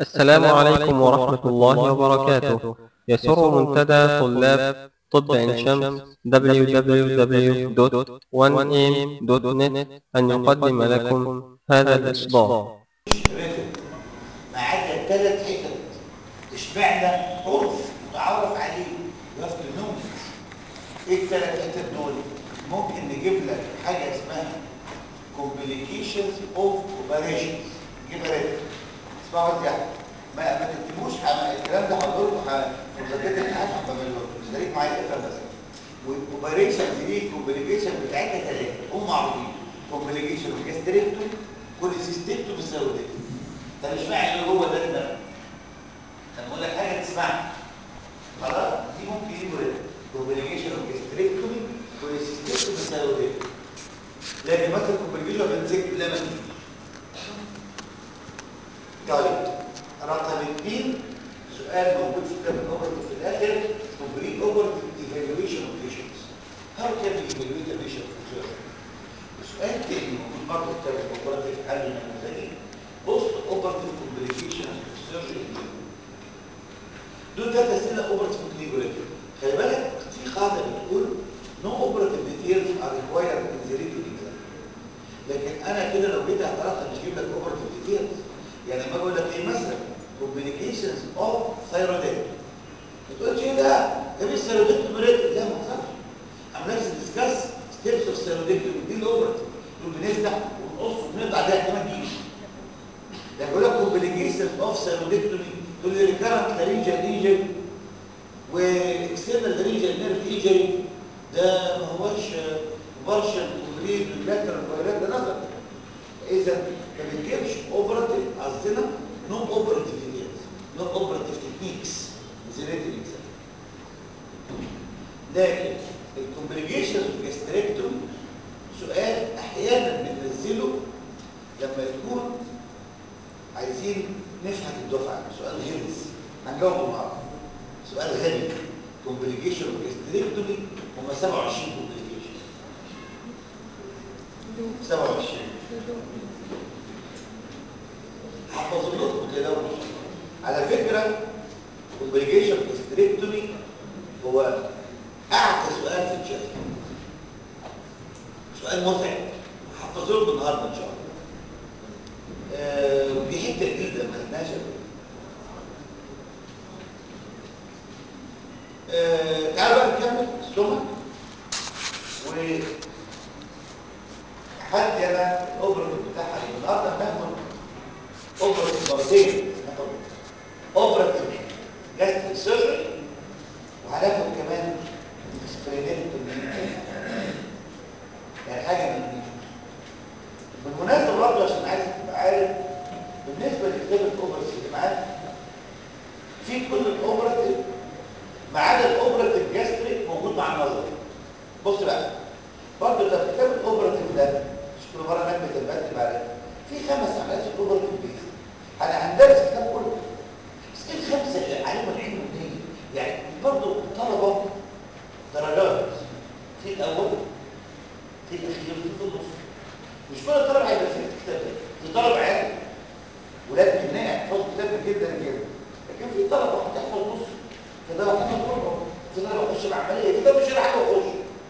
السلام عليكم ورحمة الله وبركاته يسر منتدى طلاب طب عين شمس www.1am.net أن يقدم لكم هذا الإصدار رتم ما عدا ثلاث حتت اشمعنى عرف متعارف عليه وفق النوم ايه الثلاث حتت دول ممكن نجيب لك حاجه اسمها complications of operations نجيبها رتم اسمعوا قصدي يعني ما ما تكتبوش ح- الكلام ده هقول لكم ح- في مذاكره الامتحان هبعمله لكم مش خليك معايا افهم بس والاوبريشنز دي الكومبليكيشن بتاعتها ثلاثه هم معروفين كومبليكيشن اوف جاستريكتوم كوليسيستيكتوم وسيرودكتوم طب اشمعنى اللي هو ده دماغ انا بقول لك حاجه تسمعها خلاص دي ممكن يجيبوا ريتم كومبليكيشن اوف جاستريكتوم كوليسيستيكتوم وسيرودكتوم لكن مثلا كومبليكيشن اوف انسكت لا ما فيش طيب رقم اثنين سؤال موجود في كتاب الاوبرتيف في الاخر كومبليت اوبرتيف ايفالويشن اوف بيشنتس هاو كان ايفالويت ا بيشنت في سؤال تاني موجود برضه في كتاب الاوبرتيف حل نموذجي بوست اوبرتيف كومبليكيشن اوف سيرجري دول ثلاث اسئله اوبرتيف كلينيكال خلي بالك في قاعده بتقول نو اوبرتيف ديتيلز ار ريكوايرد ان ذا ريتنج لكن انا كده لو جيت اعترضت مش هجيب لك اوبرتيف ديتيلز يعني لما اقول لك ايه مثلا كومبليكيشنز اوف ثايرويد ما تقولش ايه ده ده مش ثايرويد مريض لا ما حصلش عملنا ديسكاس ستيبس اوف ثايرويد دي الاوبرتيف دول بنفتح ونقص ونقطع ده احتمال يجي ده بيقول لك كومبليكيشنز اوف ثايرويدكتومي تقول لي ريكارنت لارينجال ليجن واكسترنال لارينجال نيرف ايجري ده ما هوش بارشل كومبليت لاترال فايرات ده نظر اذا ما بنجيبش اوبراتيف قصدنا نو اوبراتيف ديتيلز نو اوبراتيف تكنيكس زيريتنج لكن الكومبليكيشنز جاستريكتوم سؤال احيانا بننزله لما يكون عايزين نفحت الدفعه سؤال غلس هنجاوبه مع بعض سؤال غبي كومبليكيشن جاستريكتومي هم 27 كومبليكيشن 27 هحفظ لكم كده على فكره كومبليكيشن جاستريكتومي هو اعتى سؤال في الشهر سؤال متعب هحفظه لكم النهارده ان شاء الله آه ودي حته جديده ما خدناهاش قبل كده. آه تعالوا بقى نكمل السمك و حد انا الاوبرا بتاعها ايه النهارده هناخد اوبرا مرتين هناخد اوبرا جاستريك سيرجري وهناخد كمان سبرينيتومي يعني حاجه من دي بالمناسبه برضه عشان عايز تبقى عارف بالنسبه لكتاب الاوبرا اللي معاك في كل الاوبراتيف ما عدا الاوبراتيف جاستريك موجود مع النظر بص بقى برضه ده كتاب الاوبراتيف ده مش كل مره نعمل بتبتب عليه في خمس عمليات في الاوبراتيف بيز انا هندرس الكتاب كله بس ايه الخمسه اللي عليهم العلم والنيه يعني برضه الطلبه درجات في الاول في الاخير وفي النص مش كل الطلبه هيبقى في الكتاب ده في طلبه عادي ولاد جنيه يحفظوا كتاب جدا جدا لكن في طلبه هتحفظ نص كده هتحفظ ربع في طلبه هتخش العمليه كده مش راح يخش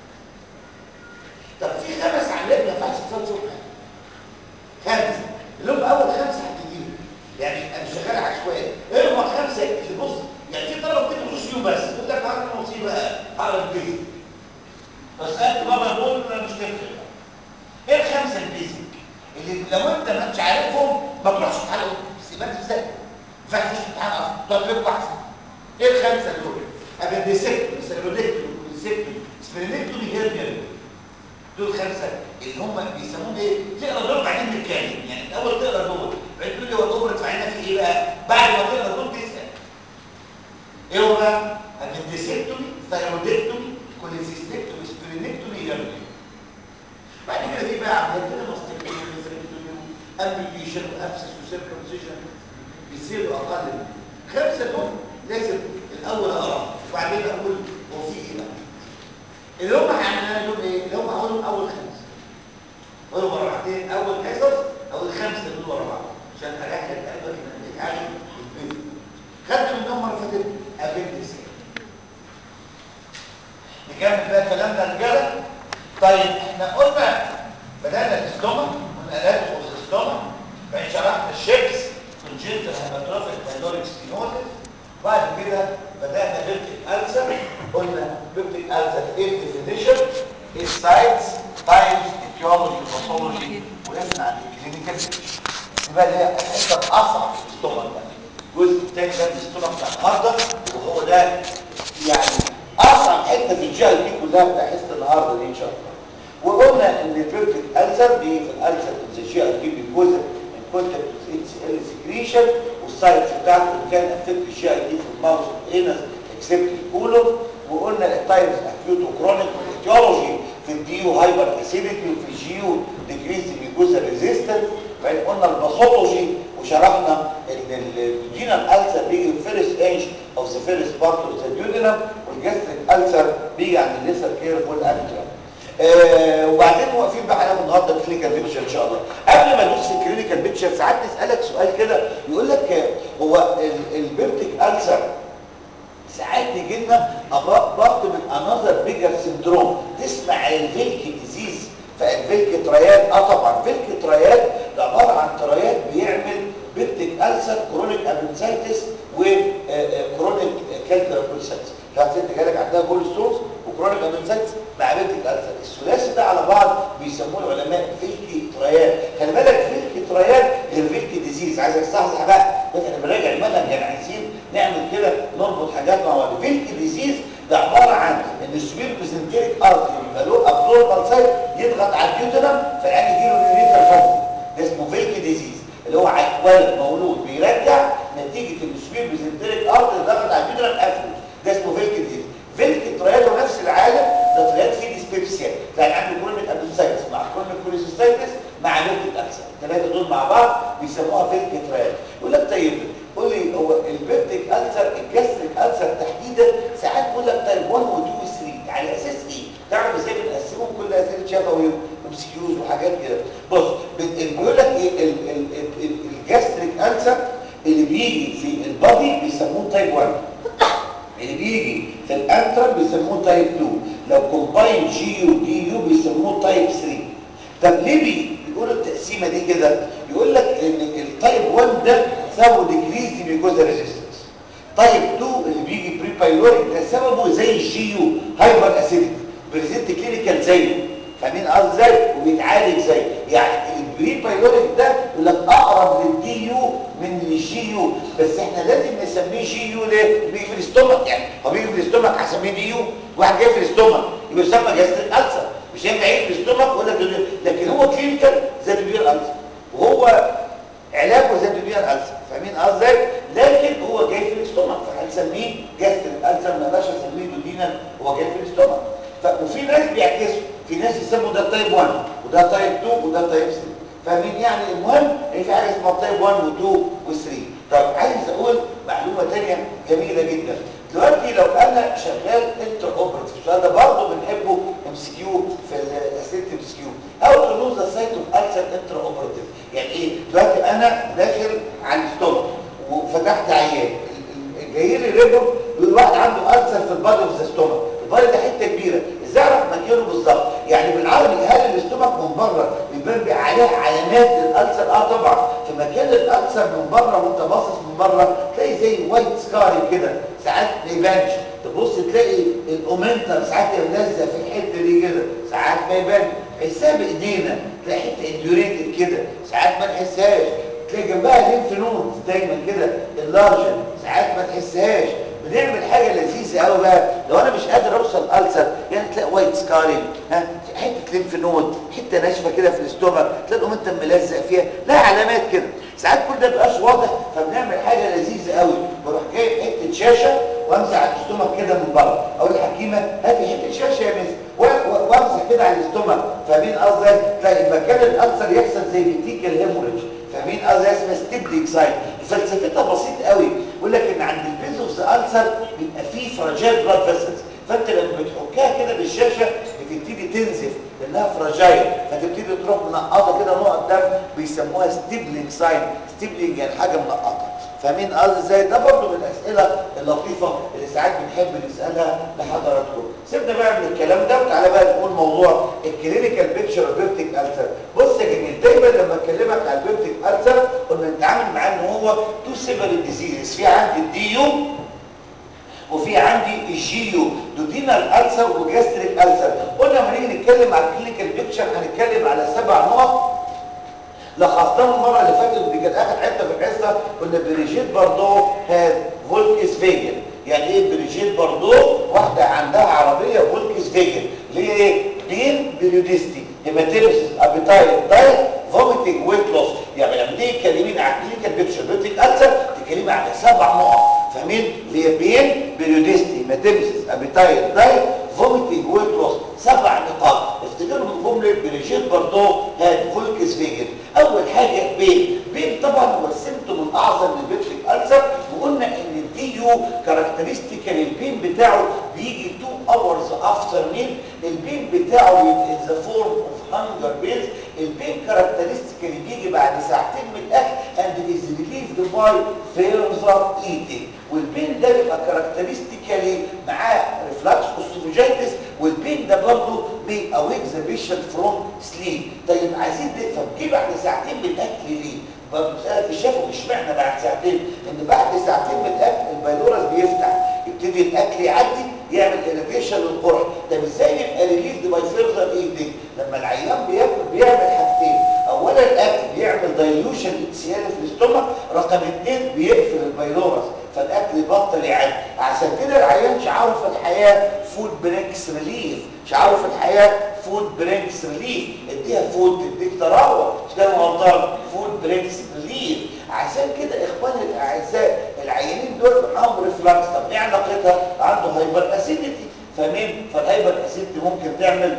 طب في خمس عمليات ما ينفعش تفهم صبح خمسه اللي هم اول خمسه هتجيبهم يعني انا شغال عشوائي ايه هم خمسه اللي بص يعني في طلبه بتيجي نص يوم بس يقول لك هعمل مصيبه هعمل البيت فسالت بابا بقول مش تفرق ايه الخمسه البيزك اللي لو انت ما انتش عارفهم ما تروحش امتحان بس يبقى انت ازاي ما ينفعش تخش امتحان اصلا تقعد تفكر احسن ايه الخمسه دول ابنديسكتومي سيروليكتومي كوليسكتومي سبرينكتومي هيرنيا دول خمسه اللي هم بيسموهم ايه تقرا دول بعدين تتكلم يعني الاول تقرا دول بعدين تقول لي هو الاوبرا فعلنا في ايه بقى بعد ما تقرا دول تسال ايه هو بقى ابنديسكتومي ثايرودكتومي كوليسيستكتومي سبرينكتومي هيرنيا بعد كده في بقى عمليات كده ماستكتومي وفريكتومي امبيتيشن وابسس وسيركمسيشن بيصيروا اقل من خمسه دول لازم الاول اقرا وبعدين اقول هو في ايه بقى اللي هم هيعملوا دول ايه اللي هم هقولهم اول خمسه اقولهم ورا بعضين اول حصص او الخمسه دول ورا بعض عشان اريح لك قلبك انك عارف هيباتروفيك بايلوريك ستينوزيس بعد كده بدأنا بيبتيك ألسر قلنا بيبتيك ألسر ايه الديفينيشن السايتس تايمز ايتيولوجي باثولوجي وقفنا عند الكلينيكال يبقى دي حته اصعب في الاستومك بقى الجزء الثاني ده من الاستومك بتاع النهارده وهو ده يعني اصعب حته في الجي دي كلها بتاع حصه النهارده دي ان شاء الله وقلنا ان البيبتيك ألسر بيجي في الألسر في الجي دي بالجزء من كونتاكت اتش ال سكريشن والسايتس بتاعته اللي كان افكت الجي دي في الماوس والانس اكسبت الكولون وقلنا التايبس اكيوت وكرونيك والايتيولوجي في الديو هايبر اسيديتي وفي الجيو ديكريز جلوكوز ريزيستنس بعدين قلنا الباثولوجي وشرحنا ان الجينال الالسر بيجي في فيرست ايج اوف ذا فيرست بارت اوف ذا ديودينم والجاستريك السر بيجي عند الليسر كيرف والانترا آه وبعدين واقفين بقى هناخد النهارده الكلينيكال بيكتشر ان شاء الله قبل ما ندوس في الكلينيكال بيكتشر ساعات نسالك سؤال كده يقول لك هو البيبتيك السر ساعات يجي لنا ضغط من انذر بيجر سندروم تسمع الفيلكي ديزيز فالفيلكي تريات اه طبعا فيلكي تريات ده عباره عن تريات بيعمل بيبتيك ألسر كرونيك ابنسايتس وكرونيك كالكولا كولسايتس فانت جالك عندها جول ستونز وكرونيك ابنسايتس مع بيبتيك ألسر الثلاثي ده على بعض بيسموه العلماء فيلكي تريات خلي بالك فيلكي تريات غير فيلكي ديزيز عايزك تصحصح بقى بس انا براجع المنهج يعني عايزين نعمل كده نربط حاجات مع بعض فيلكي ديزيز ده عباره عن ان السبير بيزنتريك ارتري بيبقى له ابزوربال سايت يضغط على الجيوتنم فالعين يجيله نيوريتال فوق ده اسمه فيلكي ديزيز اللي هو ولد مولود بيرجع نتيجه ان السبير بيزنتريك ارتري ضغط على الجيوتنم قفله ده اسمه فيلكي ديزيز فيلكي تريادو نفس العالم ده ترياد فيه ديسبيبسيا فاللي عنده كرونيك ابنسايتس مع كرونيك كوليسيستايتس مع فيلكي اكسر الثلاثه دول مع بعض بيسموها فيلكي ترياد يقول لك طيب قول لي هو البيبتيك ألسر الجاستريك ألسر تحديدا ساعات بيقول لك تايب 1 و 2 و 3 على اساس ايه؟ تعرف ازاي بنقسمهم كل اسئله شفوي ومسكيوز وحاجات كده بص بيقول لك ايه الجاستريك ألسر اللي بيجي في البادي بيسموه تايب 1 اللي بيجي في الانترا بيسموه تايب 2 لو كومباين جي يو دي يو بيسموه تايب 3 طب ليه بي بيقولوا التقسيمه دي كده يقول لك ان التايب 1 ده سببه ديكريز ميكوزا ريزيستنس تايب 2 اللي بيجي بري بايلوريك ده سببه زي الجي يو هايبر اسيديك بريزنت كلينيكال زيه فاهمين قصدي ازاي وبيتعالج زي يعني البري بايلوريك ده يقول لك اقرب للدي يو من الجي يو بس احنا لازم نسميه جي يو ليه بيجي في الاستومك يعني هو بيجي في الاستومك هسميه دي يو واحد جاي في الاستومك يبقى يسمى جاستريك ألسر مش هينفع يجي في الاستومك ويقول لك لكن هو كلينيكال زي البير ألسر وهو علاجه زي البير ألسر فاهمين قصدي لكن هو جاي في الاستومك فهنسميه جاستريك ألسر ما نقدرش نسميه دودينا هو جاي في الاستومك وفي ناس بيعكسوا في ناس يسموا ده تايب 1 وده تايب 2 وده تايب 3 فاهمين يعني المهم ان في حاجه اسمها تايب 1 و2 و3 طب عايز اقول معلومه ثانيه جميله جدا دلوقتي لو انا شغال انتر اوبرتيف السؤال ده برضه بنحبه ام سي كيو في الاسئله ام سي كيو او تو نوز ذا سايت اوف السر انتر اوبرتيف يعني ايه دلوقتي انا داخل على الستومك وفتحت عيان جاي لي ريبورت بيقول واحد عنده السر في البادي اوف ذا ستومك البادي ده حته كبيره ازاي اعرف مكانه بالظبط يعني بالعربي هل الاستومك من بره بيبان عليها علامات الالسر اه طبعا في مكان الالسر من بره وانت باصص من بره تلاقي زي وايت سكاري كده ساعات ما يبانش تبص تلاقي الاومنتر ساعات يلزق في الحته دي كده ساعات ما يبانش حسها بايدينا تلاقي حته انديوريتد كده ساعات ما نحسهاش تلاقي جنبها لينف نود دايما كده اللارجر ساعات ما تحسهاش بنعمل حاجه لذيذه قوي بقى لو انا مش قادر اوصل السر يعني تلاقي وايت سكارينج ها حته لينف نود حته ناشفه كده في الاستومك تلاقي انت ملزق فيها لها علامات كده ساعات كل ده بيبقاش واضح فبنعمل حاجه لذيذه قوي بروح جايب حته شاشه وامسح على الاستومك كده من بره اقول الحكيمه هاتي حته شاشه يا مس وامسح كده على الاستومك فاهمين قصدي تلاقي مكان الالسر يحصل زي فيتيكال هيموريدج فاهمين قصدي اسمها ستيبلينج سايت فلسفتها بسيط قوي يقول لك ان عند البيز اوف ذا السر بيبقى فيه فراجايل بلاد فيسلز فانت لما بتحكها كده بالشاشه بتبتدي تنزف لانها فراجايل فتبتدي تروح منقطه كده نقط دم بيسموها ستيبلينج ساين ستيبلينج يعني حاجه منقطه فاهمين قصدي ازاي ده برضه من الاسئله اللطيفه اللي ساعات بنحب نسالها لحضراتكم سيبنا بقى من الكلام ده وتعالى بقى نقول موضوع الكلينيكال بيكتشر اوف بيبتيك السر بص يا جميل دايما لما اكلمك على البيبتيك السر قلنا نتعامل معاه ان هو تو سيفل ديزيز في عندي الديو وفي عندي الجيو دودينال السر وجاستريك السر قلنا لما نيجي نتكلم على الكلينيكال بيكتشر هنتكلم على سبع نقط لخصناهم المره اللي فاتت ودي كانت اخر حته في الحصه قلنا بريجيت باردو هاد فولكس فيجن يعني ايه بريجيت باردو واحده عندها عربيه فولكس فيجن اللي هي ايه بين بريوديستي هيماتيمسيس ابيتايت دايت فوميتنج ويت لوس يعني لما تيجي تكلمين على الكلينيكال بيكتشر بيوتيك السر تكلمي على سبع نقط فاهمين اللي هي بين بريوديستي هيماتيمسيس ابيتايت دايت فوميتنج ويت لوس سبع نقاط افتكروا جمله بريجيت باردو هاد فولكس فيجن اول حاجه بين بين طبعا هو السيمتوم الاعظم للبيبتيك السر وقلنا ان الدي يو كاركترستيكال البين بتاعه بيجي 2 اورز افتر ميل البين بتاعه بيبقى ان ذا فورم اوف هانجر بيلز البين كاركترستيكال بيجي بعد ساعتين من الاكل اند از ريليفد باي فيرزر ايتنج والبين ده بيبقى كاركترستيكالي معاه ريفلاكس اوستوفيجيتس والبين ده برضه بيأويك ذا بيشنت فروم سليب طيب عايزين نفهم جه بعد ساعتين من الاكل ليه برضه مسألة الشفا اشمعنى بعد ساعتين ان بعد ساعتين من الاكل البيلورس بيفتح يبتدي الاكل يعدي يعمل اريتيشن للقرح طب ازاي يبقى ريليفد باي فيرذر ايتنج لما العيان بياكل بيعمل حاجتين اولا الاكل بيعمل دايلوشن سياله في الاستومك رقم اثنين بيقفل البيلورس فالاكل يبطل يعدي عشان كده العيان شعاره في الحياه فود بريكس ريليف شعاره في الحياه فود بريكس ريليف اديها فود تديك تروح مش كده غلطان فود بريكس ريليف عشان كده اخواني الاعزاء العيانين دول معاهم ريفلاكس طب ايه علاقتها عنده هايبر اسيديتي فاهمين فالهايبر اسيديتي ممكن تعمل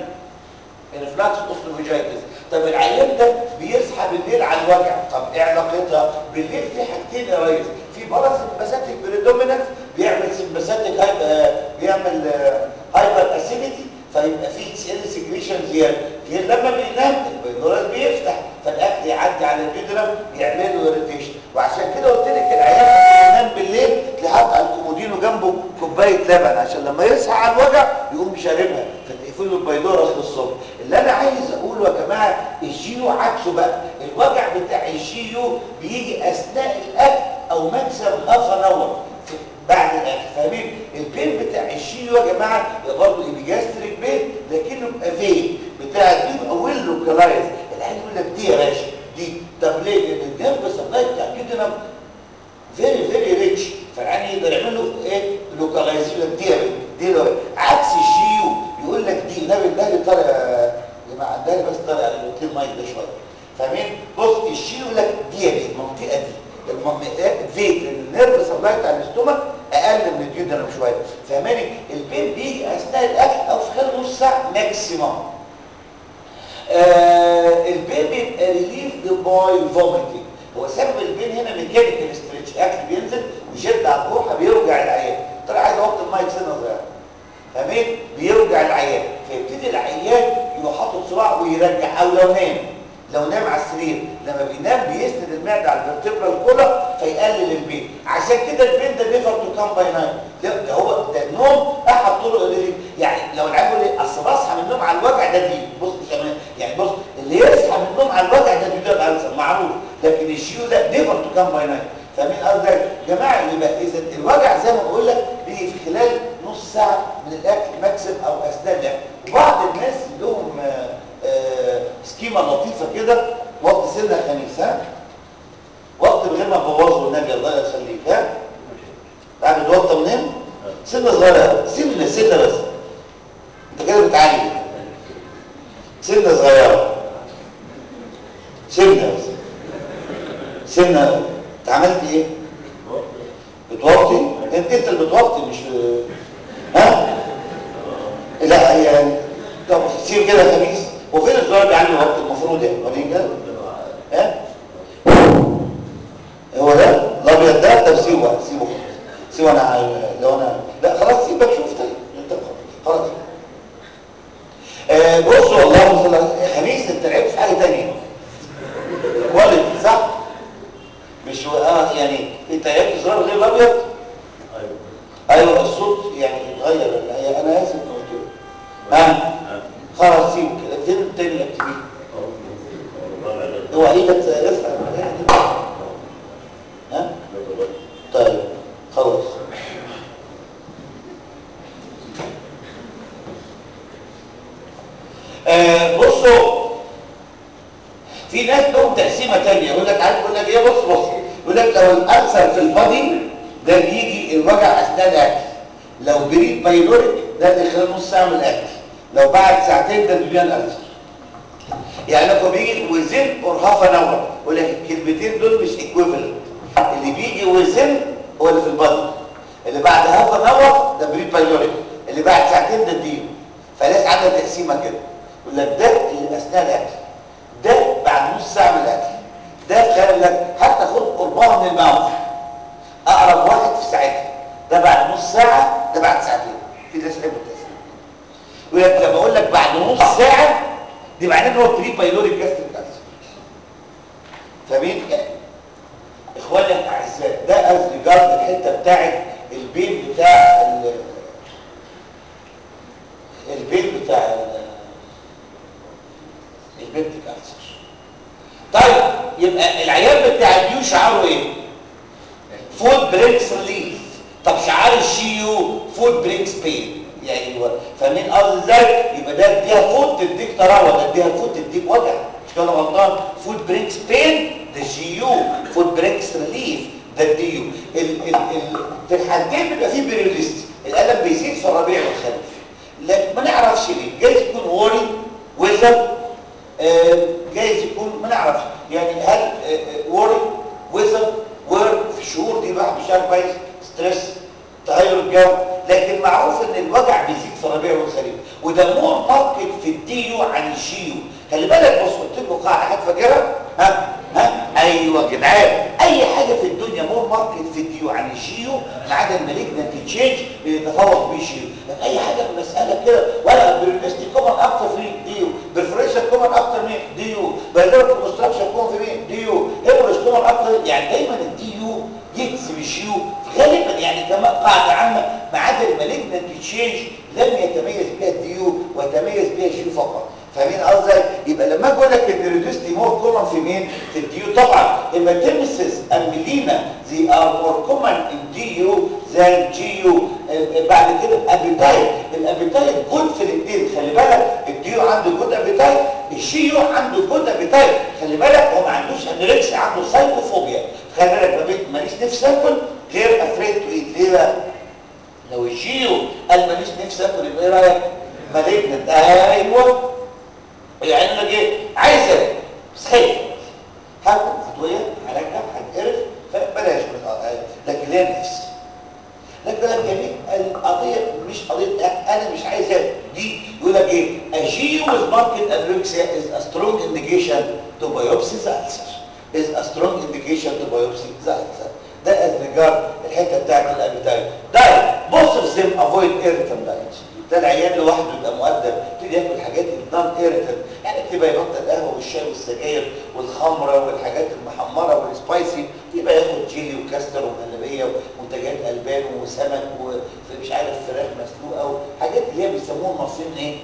ريفلاكس اوستوفيجايتس طب العيان ده بيصحى بالليل على الوجع طب ايه علاقتها بالليل في حاجتين يا ريس في باراسمباثيك بريدومينانس بيعمل سمباثيك هايبر بيعمل هايبر اسيديتي فيبقى في سيل سكريشن زياده غير لما بينام البيضورات بيفتح فالاكل يعدي على البيدرم يعمل له اريتيشن وعشان كده قلت لك العيان لما ينام بالليل تلاقي حاطط على الكومودينو جنبه كوبايه لبن عشان لما يصحى على الوجع يقوم شاربها فتقفل له البيضورس للصبح اللي انا عايز اقوله يا جماعه الجيو عكسه بقى الوجع بتاع الجيو بيجي اثناء الاكل او مكسب هاف اور بعد الاكل فاهمين البين بتاع الشيو يا جماعه برضه ايبيجاستريك بين لكنه بيبقى فين بتاع دي بيبقى ويل لوكالايز العين يقول لك دي يا باشا دي طب ليه لان الجنب سبلاي بتاع كده فيري فيري ريتش فالعين يقدر يعمل له ايه لوكالايز يقول لك دي يا دي لو عكس الشيو يقول لك دي نبي ده طالع يا جماعه ده بس طالع على الاوتيل مايك ده شويه فاهمين بص الشيو يقول لك دي يا دي المنطقه دي فيت النيرف سبلاي بتاع الاستومك اقل من الديودرم شويه فاهماني البين بيجي اثناء الاكل او في خلال نص ساعه ماكسيمم آه البين بيبقى ريليفد باي فوميتنج هو سبب البين هنا ميكانيكال ستريتش اكل بينزل ويشد على الجرحه بيوجع العيان طلع عايز اوطي المايك سنه صغيره فاهمين بيوجع العيان فيبتدي العيان يروح حاطط صباعه ويرجع او لو نام لو نام على السرير لما بينام بيسند المعده على الفرتبرال كولا فيقلل البين عشان كده البين ده نيفر تو كام باي نايت لا ده هو ده النوم احد طرق الليل يعني لو العيال بيقول لي اصل بصحى من النوم على الوجع ده دي بص كمان يعني بص اللي يصحى من النوم على الوجع ده دي ده الالسر معروف لكن الشيو ده نيفر تو كام باي نايت فاهمين قصدي يا جماعه يبقى اذا الوجع زي ما بقول لك بيجي في خلال نص ساعه من الاكل ماكسيم او اثناء الاكل وبعض الناس لهم آه آه سكيمة لطيفة كده وقت سنة خميس ها وقت من غير ما تبوظه النبي الله يخليك ها تعال بتوطى منين سنة صغيرة سنة سنة بس انت كده بتعلم سنة صغيرة سنة بس سنة انت عملت ايه بتوطي انت انت اللي بتوطي مش ها لا يعني طب سيب كده خميس وفين الزرار بيعلم وقت المفروض يعني وريني كده ها هو ده الابيض ده طب سيبه بقى سيبه سيبه انا لو انا لا خلاص سيبك شوف طيب انت خلاص آه بص والله مثلا خميس انت لعبت في حاجه ثانيه كواليتي صح مش اه يعني انت لعبت زرار غير الابيض طيب خلاص آه بصوا في ناس لهم تقسيمه ثانيه يقول لك عارف يقول لك ايه بص بص يقول لك لو الالسر في البادي ده بيجي الوجع اثناء الاكل لو بريد بايلوريك ده اللي خلال نص ساعه من الاكل لو بعد ساعتين ده بيبان الالسر يعني لو بيجي وزن اور هاف ان اور يقول لك الكلمتين دول مش ايكويفالنت اللي بيجي وزن هو اللي في البادي اللي بعد هاف ان اور ده بريد بايلوريك اللي بعد ساعتين ده ديو فناس عندها تقسيمه كده يقول لك ده اللي اثناء الاكل ده بعد نص ساعه من الاكل ده خلي لك حتى خد قربها من الموت اقرب واحد في ساعتها ده بعد نص ساعه ده بعد ساعتين في ناس بتحب التقسيم يقول لك لما اقول لك بعد نص ساعه دي معناه ان هو بري بايلوريك جاستريك ألسر فاهمين اخواني الاعزاء ده از ريجارد الحته بتاعت البين بتاع ال البين بتاع ال البنتك ألسر طيب يبقى العيان بتاع اليو شعاره ايه فود بريكس ريليف طب شعار الشيو فود بريكس بين يعني هو فاهمين قصدي ازاي يبقى ده اديها فود تديك تراوه ده اديها فود تديك وجع مش كده غلطان فود بريكس بين ده جيو فود بريكس ريليف ده الديو ال ال ال في الحالتين بيبقى فيه بيريودست الالم بيزيد في الربيع والخريف لكن ما نعرفش ليه جايز يكون ووري ويزر آه جايز يكون ما نعرفش يعني هل ووري ويزر وير في الشهور دي الواحد مش عارف كويس ستريس تغير الجو لكن معروف ان الوجع بيزيد في الربيع والخريف وده مور ماركت في الديو عن الشيو خلي بالك بص قلت لكم قاعده حد فاكرها ها ها ايوه جدعان اي حاجه في الدنيا مور ماركت في الديو عن الشيو ما عدا المالجنت تشينج اللي يتفوق بيه شيو لكن اي حاجه في المساله كده ولا بريفستي كومن اكتر في ديو برفريشن كومن اكتر من ديو بايلوريك كونستراكشن كومن في مين ديو هيموريج كومن اكتر يعني دايما الديو يكسب الشيو غالبا يعني كما قاعده عامه ما عدا المالجنت تشينج لم يتميز بها الديو وتميز بها الشيو فقط فاهمين قصدي يبقى لما اجي اقول لك ان ريدوستي مور كومن في مين في الديو طبعا الماتيمسيس اميلينا زي ار مور كومن ان ديو زي جيو بعد كده ابيتايت الابيتايت جود في الاثنين خلي بالك الديو عنده جود ابيتايت الشيو عنده جود ابيتايت خلي بالك هو ما عندوش انوركسيا عنده سايكوفوبيا خلي بالك ماليش نفسي اكل غير افريد تو ايت ليه بقى لو الجيو قال ماليش نفسي اكل يبقى ايه رايك مالجنت ايوه يعني انا ايه عايز اكل بس خايف هاكل هتويه هرجع هتقرف فبلاش لكن ليه نفسي لكن انا جميل القضيه مش قضيه انا مش عايز اكل دي يقول لك ايه اجيو with market anorexia is a strong indication to biopsy the ulcer is a strong indication to biopsy the ulcer ده as regard الحته بتاعت الابيتايت دايت بص في زم افويد irritant diet ده العيان لوحده يبقى مؤدب يبتدي ياكل حاجات النون ايريتنت يعني يبقى يبطل القهوه والشاي والسجاير والخمره والحاجات المحمره والسبايسي يبقى ياخد جيلي وكاستر ومهلبيه ومنتجات البان وسمك ومش عارف فراخ مسلوقه وحاجات اللي هي بيسموها المصريين ايه؟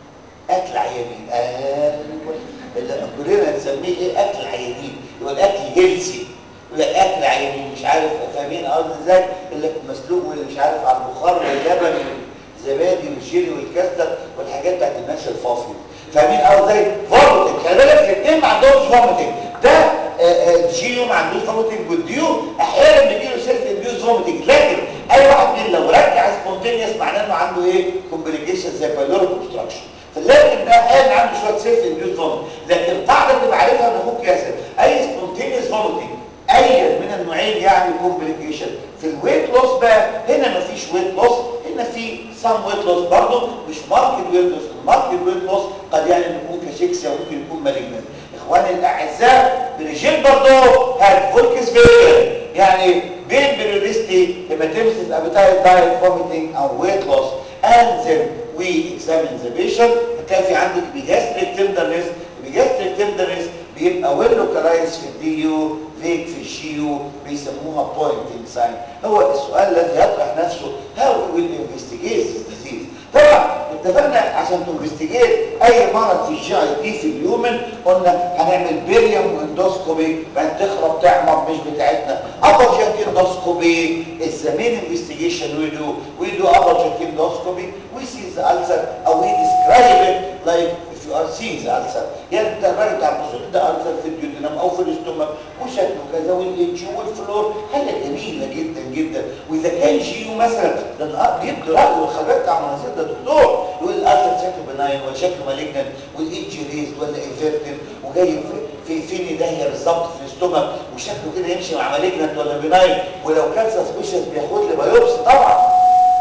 اكل عيانين ايوه اللي كلنا نسميه ايه اكل عيانين يبقى الاكل هيلسي يقول لك اكل عيانين مش عارف فاهمين قصدي ازاي يقول لك مسلوق واللي مش عارف على البخار واللبن الزبادي والجيلي والكاستر والحاجات بتاعت الناس الفافيه فاهمين قصدي ازاي فوميتنج خلي بالك الاثنين ما عندهمش فوميتنج ده الجيلو ما عندوش فوميتنج والديو احيانا بيجي له سيلف انديوز فوميتنج لكن اي واحد من لو رجع سبونتينيوس معناه انه عنده ايه كومبليكيشن زي بايلوريك اوبستراكشن فلكن ده احيانا عنده شويه سيلف انديوز فوميتنج لكن القاعده تبقى عارفها ان ممكن يحصل اي سبونتينيوس فوميتنج اي من النوعين يعني كومبليكيشن في الويت لوس بقى هنا مفيش ويت لوس هنا في سام ويت لوس برضه مش ماركت ويت لوس الماركت ويت لوس قد يعني يكون كاشيكسيا ممكن يكون مالجنت اخواني الاعزاء بريجيت برضه هاد فولكس فيجن يعني بين بريوريستي هيماتيمسيس ابيتايت دايت فوميتنج او ويت لوس and then we examine the patient هتلاقي في عندك بيجاستريك تندرنس بيجاستريك تندرنس بيبقى ويل لوكالايز في الديو فيك في الشيو بيسموها بوينتنج ساين هو السؤال الذي يطرح نفسه هاو ويل انفستيجيت ديزيز طبعا اتفقنا عشان تنفستيجيت اي مرض في الجي اي تي في اليومن قلنا هنعمل بيريوم واندوسكوبي بعد تخرب تعمر مش بتاعتنا ابر جانك endoscopy is the main investigation we do. We do upper endoscopy. We see the ulcer or we describe it like if you are seeing the ulcer. يعني انت الراجل بتاع البصول ده ulcer في الديودنم او في الاستومك وشكله كذا والاتش والفلور حاجه جميله جدا جدا واذا كان جيو مثلا ده النهار بيبدو رايه والخبير بتاع المناظير ده دكتور يقول الالسر شكله بناين ولا شكله مالجنت والاتش ريز ولا انفيرتد وجاي في في فين داهيه بالظبط في الاستومك وشكله كده يمشي مع مالجنت ولا بناين ولو كان سسبيشس بياخد لي بايوبسي طبعا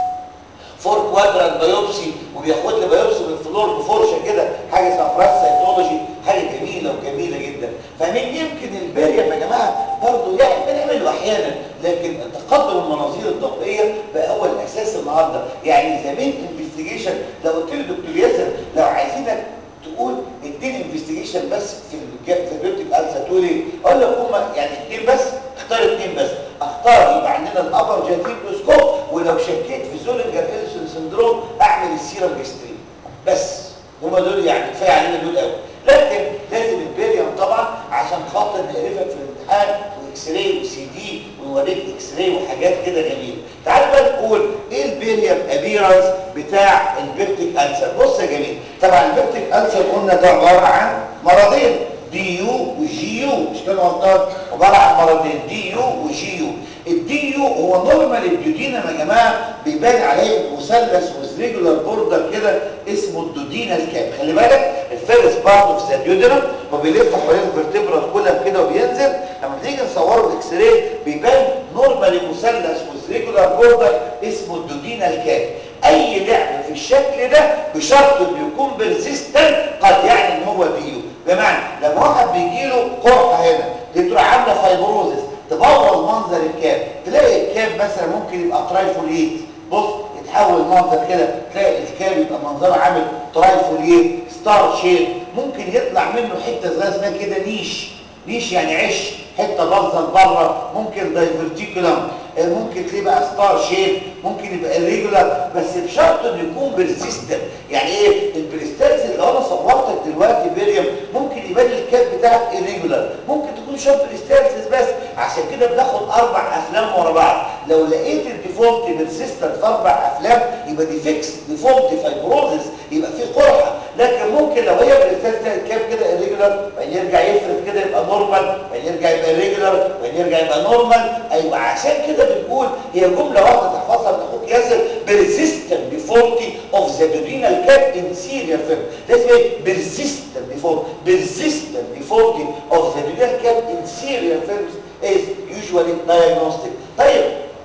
فور كوادرانت بايوبسي وبياخد لي بايوبسي من الفلور بفرشه كده حاجه اسمها فراس سيتولوجي حاجه جميله وجميله جدا فمن يمكن البريم يا جماعه برضه يعني بنعمله احيانا لكن تقدم المناظير الضوئيه بقى هو الاساس النهارده يعني زمان انفستيجيشن لو قلت له دكتور ياسر لو عايزينك تقول اديني انفستيجيشن بس في الثيرابيوتيك السا تقول ايه؟ اقول لك هم يعني اثنين بس اختار اثنين بس اختار يبقى عندنا الابر جاتيبروسكوب ولو شكيت في زولنجر اليسون سندروم اعمل السيرم جسترين بس هم دول يعني كفايه علينا دول قوي لكن لازم البيريوم طبعا عشان خاطر نعرفك في الامتحان واكس راي وسي دي ونوريك اكس راي وحاجات كده جميله تعال بقى نقول ايه البيريوم ابيرنس بتاع البيبتيك السر بص يا جميل طبعا البيبتيك السر قلنا ده عباره عن مرضين دي يو وجي يو مش كده غلطان عباره عن مرضين دي يو وجي يو الدي يو هو نورمال الديودينم يا جماعه بيبان عليه مثلث ريجولار بوردر كده اسمه الدودينال كاب خلي بالك الفيرست بارت اوف ذا ديودينم هو بيلف حوالين الفرتبرال كلها كده وبينزل لما تيجي نصوره الاكس راي بيبان نورمال مثلث ريجولار بوردر اسمه الدودينال كاب اي لعب في الشكل ده بشرط انه يكون بيرسيستنت قد يعني ان هو ديو بمعنى لما واحد بيجي له قرحه هنا دي تروح عامله فايبروزس تبوظ منظر الكاب تلاقي الكاب مثلا ممكن يبقى ترايفوليت بص يتحول منظر كده تلاقي الكاب يبقى منظره عامل ترايفوليت ستار شيب ممكن يطلع منه حته صغيره اسمها كده نيش نيش يعني عش حته باظه لبره ممكن دايفرتيكولم ممكن تبقى ستار شيب ممكن يبقى irregular بس بشرط انه يكون بيرسيستنت يعني ايه البريستالسيس لو انا صورتك دلوقتي بيريم ممكن يبان الكاب بتاعك irregular ممكن تكون شوب بريستالسيس بس عشان كده بناخد اربع افلام ورا بعض لو لقيت الديفولت بيرسيستنت في اربع افلام يبقى دي فيكس ديفولت فايبروزس يبقى في قرحه لكن ممكن لو هي بريستالسيس الكاب كده irregular بعدين يرجع يفرد كده يبقى نورمال بعدين يرجع يبقى irregular بعدين يرجع يبقى نورمال ايوه عشان كده بنقول هي جمله واحده تحفظها من اخوك ياسر persistent deformity of the duodenal cap inferior film لازم ايه persistent deformity persistent deformity of the duodenal cap inferior film is usually diagnostic طيب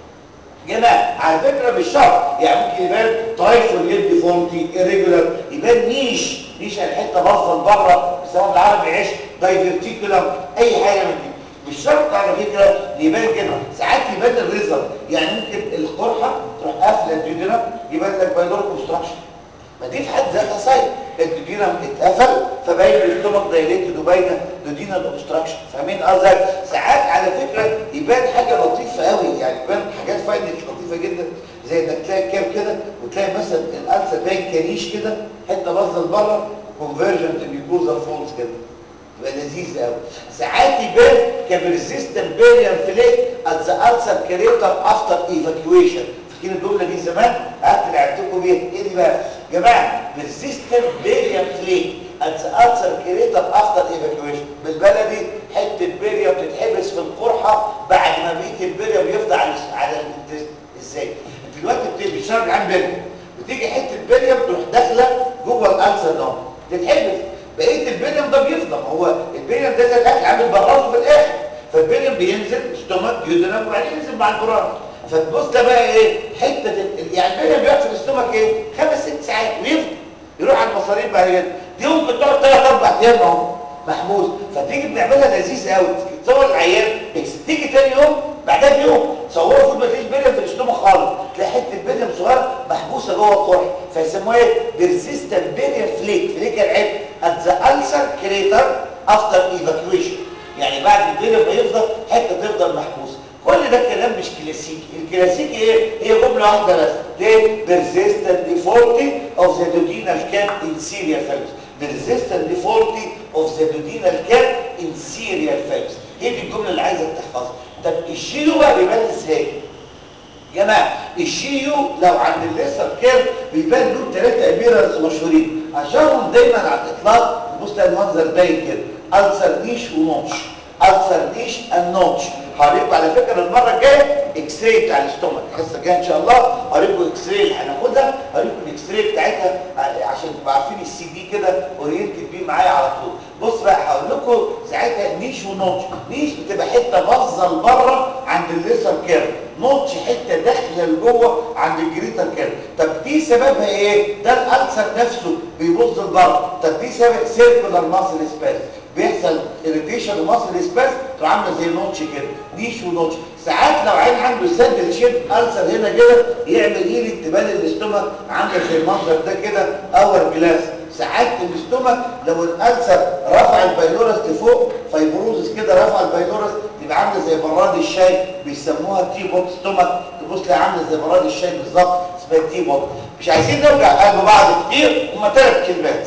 جماعة على فكرة مش شرط يعني ممكن يبان ترايفوليت ديفورمتي irregular يبان نيش نيش يعني حته باظه لبره بيسموها بالعربي عيش دايفرتيكولم اي حاجه من دي مش شرط على فكره يبان كده ساعات يبان الريزر يعني ممكن القرحه تروح قافله الديودينم يبان لك بايلور كونستراكشن ما دي في حد ذاتها سايد الديودينم اتقفل فباين الاستومك دايليتد وباينه دودينال اوبستراكشن فاهمين قصدك ساعات على فكره يبان حاجه لطيفه قوي يعني يبان حاجات فايندنج لطيفه جدا زي انك تلاقي الكاب كده وتلاقي مثلا الالسر باين كريش كده حته باظه لبره وكونفرجنت ميكوزا فولز كده يبقى لذيذ قوي ساعات يبان كبرزيستنت بيريان فليك ات ذا السر كريتر افتر ايفاكيويشن فاكرين الجمله دي زمان قعدت لعبتكم بيها ايه دي بقى يا جماعه برزيستنت بيريان فليك ات ذا السر كريتر افتر ايفاكيويشن بالبلدي حته بيريا بتتحبس في القرحه بعد ما بقيه البيريا بيفضى على على الانتست ازاي انت دلوقتي بتشرب عن بيريا بتيجي حته بيريا تروح داخله جوه الالسر ده تتحبس بقيه البيريم ده بيفضل هو البيريم ده زي الاكل عامل براسه في الاخر فالبيريم بينزل ستومك يودنم وبعدين ينزل مع البراز فتبص ده بقى ايه حته ال... يعني البيريم بيقعد في الاستومك ايه خمس ست ساعات ويفضل يروح على المصاريف بعد كده دي ممكن تقعد ثلاث اربع ايام اهو محبوس فتيجي بنعملها لذيذ قوي تصور العيان تيجي تاني يوم بعدها بيوم تصوره في مفيش بيريم في الاستومك خالص تلاقي حته بيريم صغيره محبوسه جوه القرح فيسموها ايه بيرسيستنت بيريم فليك فليك العين at the ulcer crater after evacuation يعني بعد البيريم ما يفضل حته تفضل محبوسه كل ده كلام مش كلاسيكي الكلاسيكي ايه هي جمله واحده بس ليه persistent deformity of the duodenal cap in serial films persistent deformity of the duodenal cap in serial films هي دي الجمله اللي عايزك تحفظها طب الشيلو بقى بيبان ازاي يا جماعه الشيو لو عند الليسر كير بيبان له ثلاثه ابيرنس مشهورين اشهرهم دايما على الاطلاق تبص تلاقي المنظر باين كده السر نيش ونوتش السر نيش النوتش هوريكم على فكره المره الجايه اكس راي بتاع الاستومك الحصه الجايه ان شاء الله هوريكم اكس راي اللي هناخدها هوريكم الاكس راي بتاعتها عشان تبقوا عارفين السي دي كده اورينتد بيه معايا على طول بص بقى هقول لكم ساعتها نيش ونوتش نيش بتبقى حته باظه لبره عند الليسر كيرف نوتش حته داخله لجوه عند الجريتر كيرف طب دي سببها ايه ده الالسر نفسه بيبص لبره طب دي سبب سيركولار ماسل سباس بيحصل اريتيشن وماسل سباس تبقى عامله زي نوتش كده نيش ونوتش ساعات لو عين عنده سد شيب السر هنا كده يعمل ايه تبان الاستومك عامله زي المنظر ده كده اور جلاس ساعات الاستومك لو الالسر رفع البايلورس لفوق فيبروزس كده رفع البايلورس تبقى عامله زي براد الشاي بيسموها تي بوت ستومك تبص لها عامله زي براد الشاي بالظبط اسمها تي بوت مش عايزين نرجع قلب بعض كتير هما ثلاث كلمات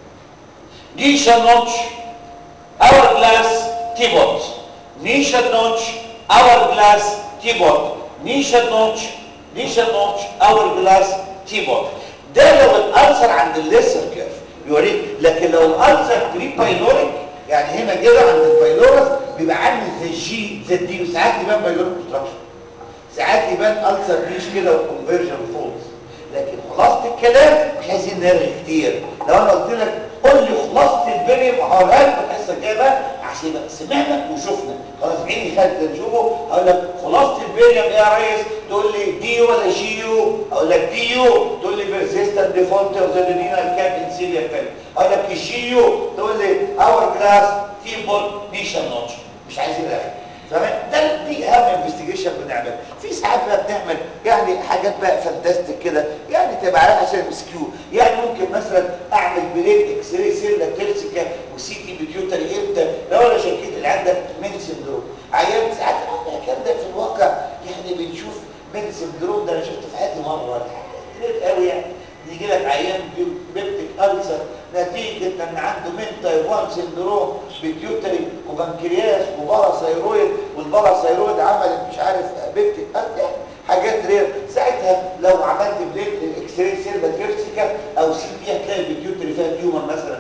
نيشا نوتش اور جلاس تي بوت نيشا نوتش اور جلاس تي بوت نيشا نوتش نيشا نوتش اور جلاس تي بوت ده لو الالسر عند الليسر كيرف بيوريك لكن لو الالسر بري بايلوريك يعني هنا كده عند البايلورس بيبقى عامل زي جي زي دي وساعات يبان بايلوريك كونستراكشن ساعات يبان السر ريش كده وكونفرجن فولز لكن خلاصه الكلام مش عايزين نرغي كتير لو انا قلت لك قول لي خلاصه الفيديو هقولها لك الحصه الجايه بقى عشان يبقى سمعنا وشفنا خلاص عيني خدت نشوفه هقول لك خلاصه الفيديو ايه يا ريس تقول لي ديو ولا جيو اقول لك ديو تقول لي بيرسيستنت ديفولت اوف ذا رينال كاب انسيليا فيل اقول لك الجيو تقول لي اور جلاس تيبول نيشن نوتش مش عايزين رغي تمام ده دي اهم انفستيجيشن بنعملها في ساعات بقى بنعمل يعني حاجات بقى فانتاستيك كده يعني تبقى عليها عشان مسكيو يعني ممكن مثلا اعمل بليد اكس راي سيرلا تيرسيكا وسي تي بيتيوتري امتى لو انا شكيت اللي عندك من سندروم عيان ساعات الكلام ده في الواقع يعني بنشوف من سندروم ده انا شفته في حياتي مره ولا حاجه كتير قوي يعني يجي لك عيان بيبتك ألسر نتيجة ان عنده من تايوان سندروم بيتيوتري وبنكرياس وباراسيرويد والباراسيرويد عملت مش عارف بيبتك ألسر حاجات رير ساعتها لو عملت بليت الاكس راي سيرفا كيرسيكا او سي بي هتلاقي البيتيوتري فيها تيومر مثلا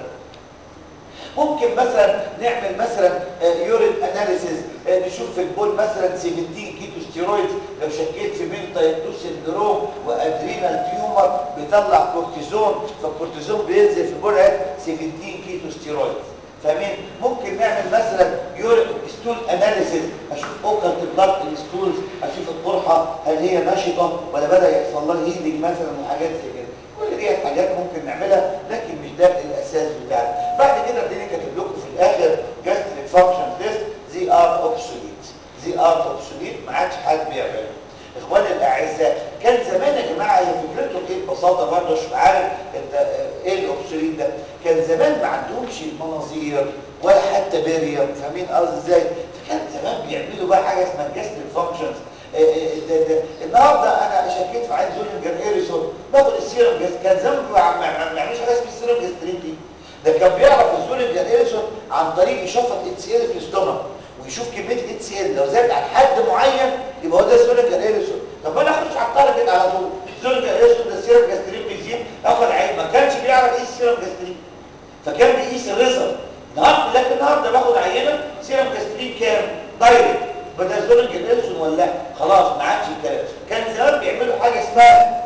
ممكن مثلا نعمل مثلا يورين اناليسيس نشوف في البول مثلا 17 كيتو ستيرويدز لو شكيت في مين تايب 2 سندروم وادرينال تيومر بيطلع كورتيزون فالكورتيزون بينزل في البول 17 كيتو ستيرويدز فاهمين ممكن نعمل مثلا يورين ستول اناليسيس اشوف اوكلت بلاد الستولز اشوف القرحه هل هي نشطه ولا بدا يحصل لها هيلينج مثلا وحاجات زي كده كل دي حاجات ممكن نعملها لكن مش ده الاساس بتاعنا بعد كده ابتدي كاتب لكم في الاخر جاستريك فانكشن تيست زي ار اوبسوليت زي ار اوبسوليت ما عادش حد بيعمله اخواني الاعزاء كان زمان يا جماعه هي فكرته ايه ببساطه برضه مش عارف انت ايه الاوبسوليت ده كان زمان ما عندهمش المناظير ولا حتى بيريم فاهمين قصدي ازاي فكان زمان بيعملوا بقى حاجه اسمها جاستريك فانكشنز ده ده النهارده انا شكيت في عين زولنجر ايريسون باخد السيرم جاز كان زمان ما بيعملش حاجه اسمها السيرم جاسترين دي ده كان بيعرف الزولنجر ايريسون عن طريق يشفط اتش ال في الاستومك ويشوف كميه اتش ال لو زاد عن حد معين يبقى هو ده الزولنجر ايريسون طب انا اخش على الطالب كده على طول الزولنجر ايريسون ده السيرم جاسترين بيزيد اخد عين ما كانش بيعرف ايه السيرم جاسترين فكان بيقيس الريزلت النهارده لكن النهارده باخد عينه سيرم جاسترين كام دايركت بدل زولنج نيلسون ولا خلاص ما عادش الكلام كان زمان بيعملوا حاجه اسمها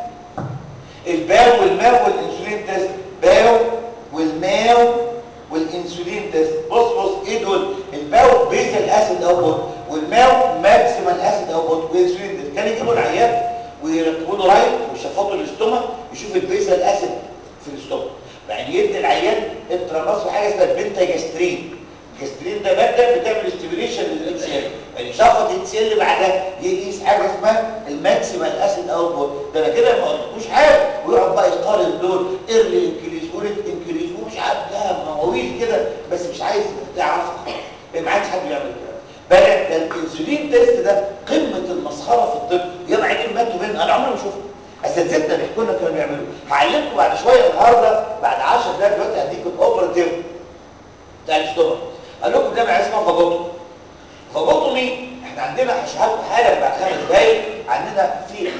الباو والماو والانسولين تيست باو والماو والانسولين تيست بص بص ايه دول الباو بيزل اسيد اوتبوت والماو ماكسيمال اسيد اوتبوت والانسولين تيست كانوا يجيبوا العيان ويركبوا له رايت ويشفطوا الاستومك يشوف البيزل اسيد في الاستومك يعني يدي العيان انتراماس حاجه اسمها البنتاجسترين الجسترين ده ماده بتعمل استيميليشن للاتش ال يعني شفط اتش ال بعدها يقيس حاجه اسمها الماكسيمال اسيد اوتبوت ده انا كده ما قلتلوش حاجه ويقعد بقى يقارن دول ايرلي انكريز وريت انكريز ومش عارف لا مواويل كده بس مش عايز تعرفها خالص ما عادش حد بيعمل كده بل ده الانسولين تيست ده قمه المسخره في الطب يا عينين ماتوا بين انا عمري ما شفته اساتذتنا بيحكوا لنا كانوا بيعملوا هعلمكم بعد شويه النهارده بعد 10 دقايق دلوقتي هديكم الاوبراتيف بتاع الاستومك قال لكم ده اسمها فابوتومي فابوتومي احنا عندنا هشرح لكم حالا بعد خمس دقايق عندنا في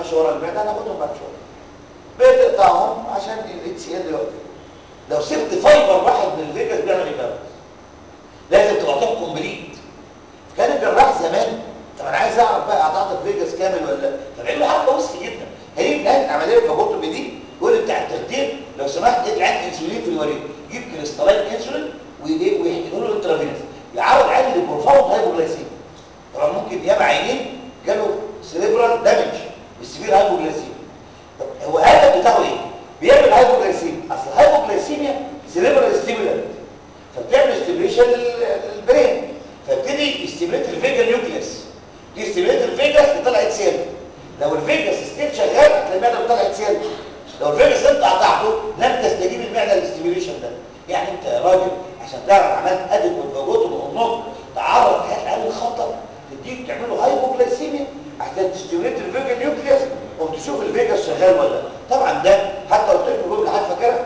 ماشيه ورا المعده هناخدهم بعد شويه بتقطعهم عشان الاتش سي ال يقف لو سبت فايبر واحد من الفيجاس بيعمل ايه لازم تقطعه كومبليت كان الجراح زمان طب انا عايز اعرف بقى قطعت الفيجاس كامل ولا لا طب عملوا حاجه وسط جدا هي نهايه العمليه الفاجوتومي دي يقول لي بتاع التخدير لو سمحت ادي عندي انسولين في الوريد جيب كريستالين انسولين وايه ويحقنوا له انترافينوس يعرض عادي للبروفاوند هايبوجلايسيميا طبعا ممكن ياما عينين جاله سيريبرال دامج بالسيفير هايبوجلايسيميا طب هو الهدف بتاعه ايه بيعمل هايبوجلايسيميا اصل الهايبوجلايسيميا سيريبرال ستيمولانت فبتعمل ستيميوليشن للبرين فابتدي يستيميليت الفيجا نيوكليس دي ستيميليت الفيجاس طلعت سيل لو الفيجاس ستيل شغال هتلاقي المعده طلعت سيل لو الفيجاس انت قطعته لم تستجيب المعده للاستيميوليشن ده يعني انت يا راجل عشان تعرف عملت ادب والفاجوت والنص تعرف حاجات عن الخطر تديك تعمله هايبوجلايسيميا عشان تستيميليت الفيجا نيوكليس وتشوف الفيجاس شغال ولا لا طبعا ده حتى قلت لكم جمله حد فاكرها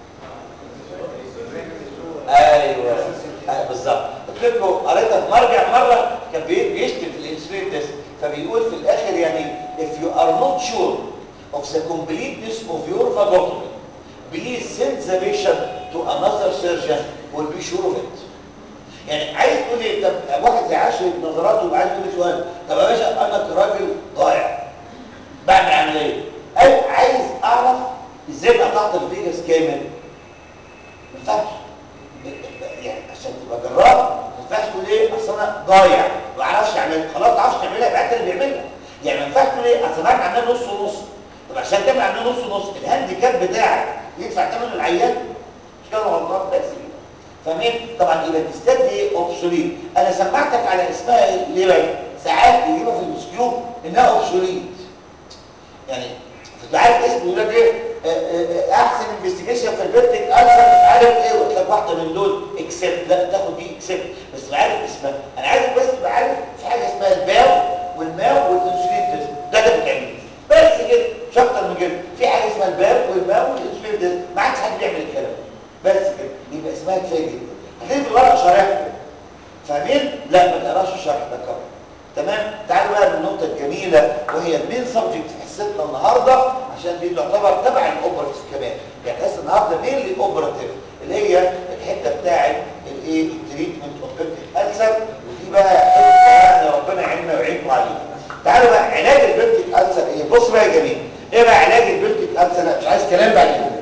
ايوه ايوه بالظبط قلت لكم قريتها في مرجع مره كان بيشتم في الانسولين تيست فبيقول في الاخر يعني if you are not sure of the completeness of your vagotomy please send the patient to another surgeon who will be sure of it يعني عايز تقول لي طب واحد زي عاشر نظراته عايز يقول لي سؤال طب يا باشا انا كراجل ضايع بعمل عمليه او عايز اعرف ازاي قطعت الفيجاس كامل ما ينفعش يعني عشان تبقى جراح ما ينفعش تقول ايه اصل انا ضايع ما اعرفش اعمل خلاص ما تعرفش تعملها يبقى انت اللي بيعملها يعني ما ينفعش تقول ايه اصل انا عاملها نص ونص طب عشان تعمل عاملها نص ونص الهانديكاب بتاعك يدفع ثمن العيان مش كده غلطان بس فاهمين طبعا يبقى تستاد ايه اوبسوليت انا سمعتك على اسمها ايه ليه بقى ساعات يجيبها في المسكيو انها اوبسوليت يعني انت عارف اسمه يقول لك ايه احسن انفستيجيشن في البيرتك السر مش عارف ايه قلت لك واحده من دول اكسبت لا تاخد دي اكسبت بس تبقى عارف اسمها انا عايزك بس تبقى عارف في حاجه اسمها الباو والماو والانسولين تيست ده ده بتعمل بس كده مش اكتر من كده في حاجه اسمها الباو والماو والانسولين تيست ما عادش حد بيعمل الكلام بس كده يبقى اسمها كفايه جدا هتلاقي في الورقه شرح فاهمين لا ما تقراش الشرح ده كمان تمام تعالوا بقى للنقطه الجميله وهي المين سبجكت في حصتنا النهارده عشان دي تعتبر تبع الاوبراتيف كمان يعني حصه النهارده مين الاوبراتيف اللي هي الحته بتاعه الايه التريتمنت اوف بيبتيك السر ودي بقى حته يعني ربنا يعيننا ويعينكم عليها تعالوا بقى علاج البيبتيك السر ايه بص بقى يا جميل ايه بقى علاج البيبتيك السر لا مش عايز كلام بعد كده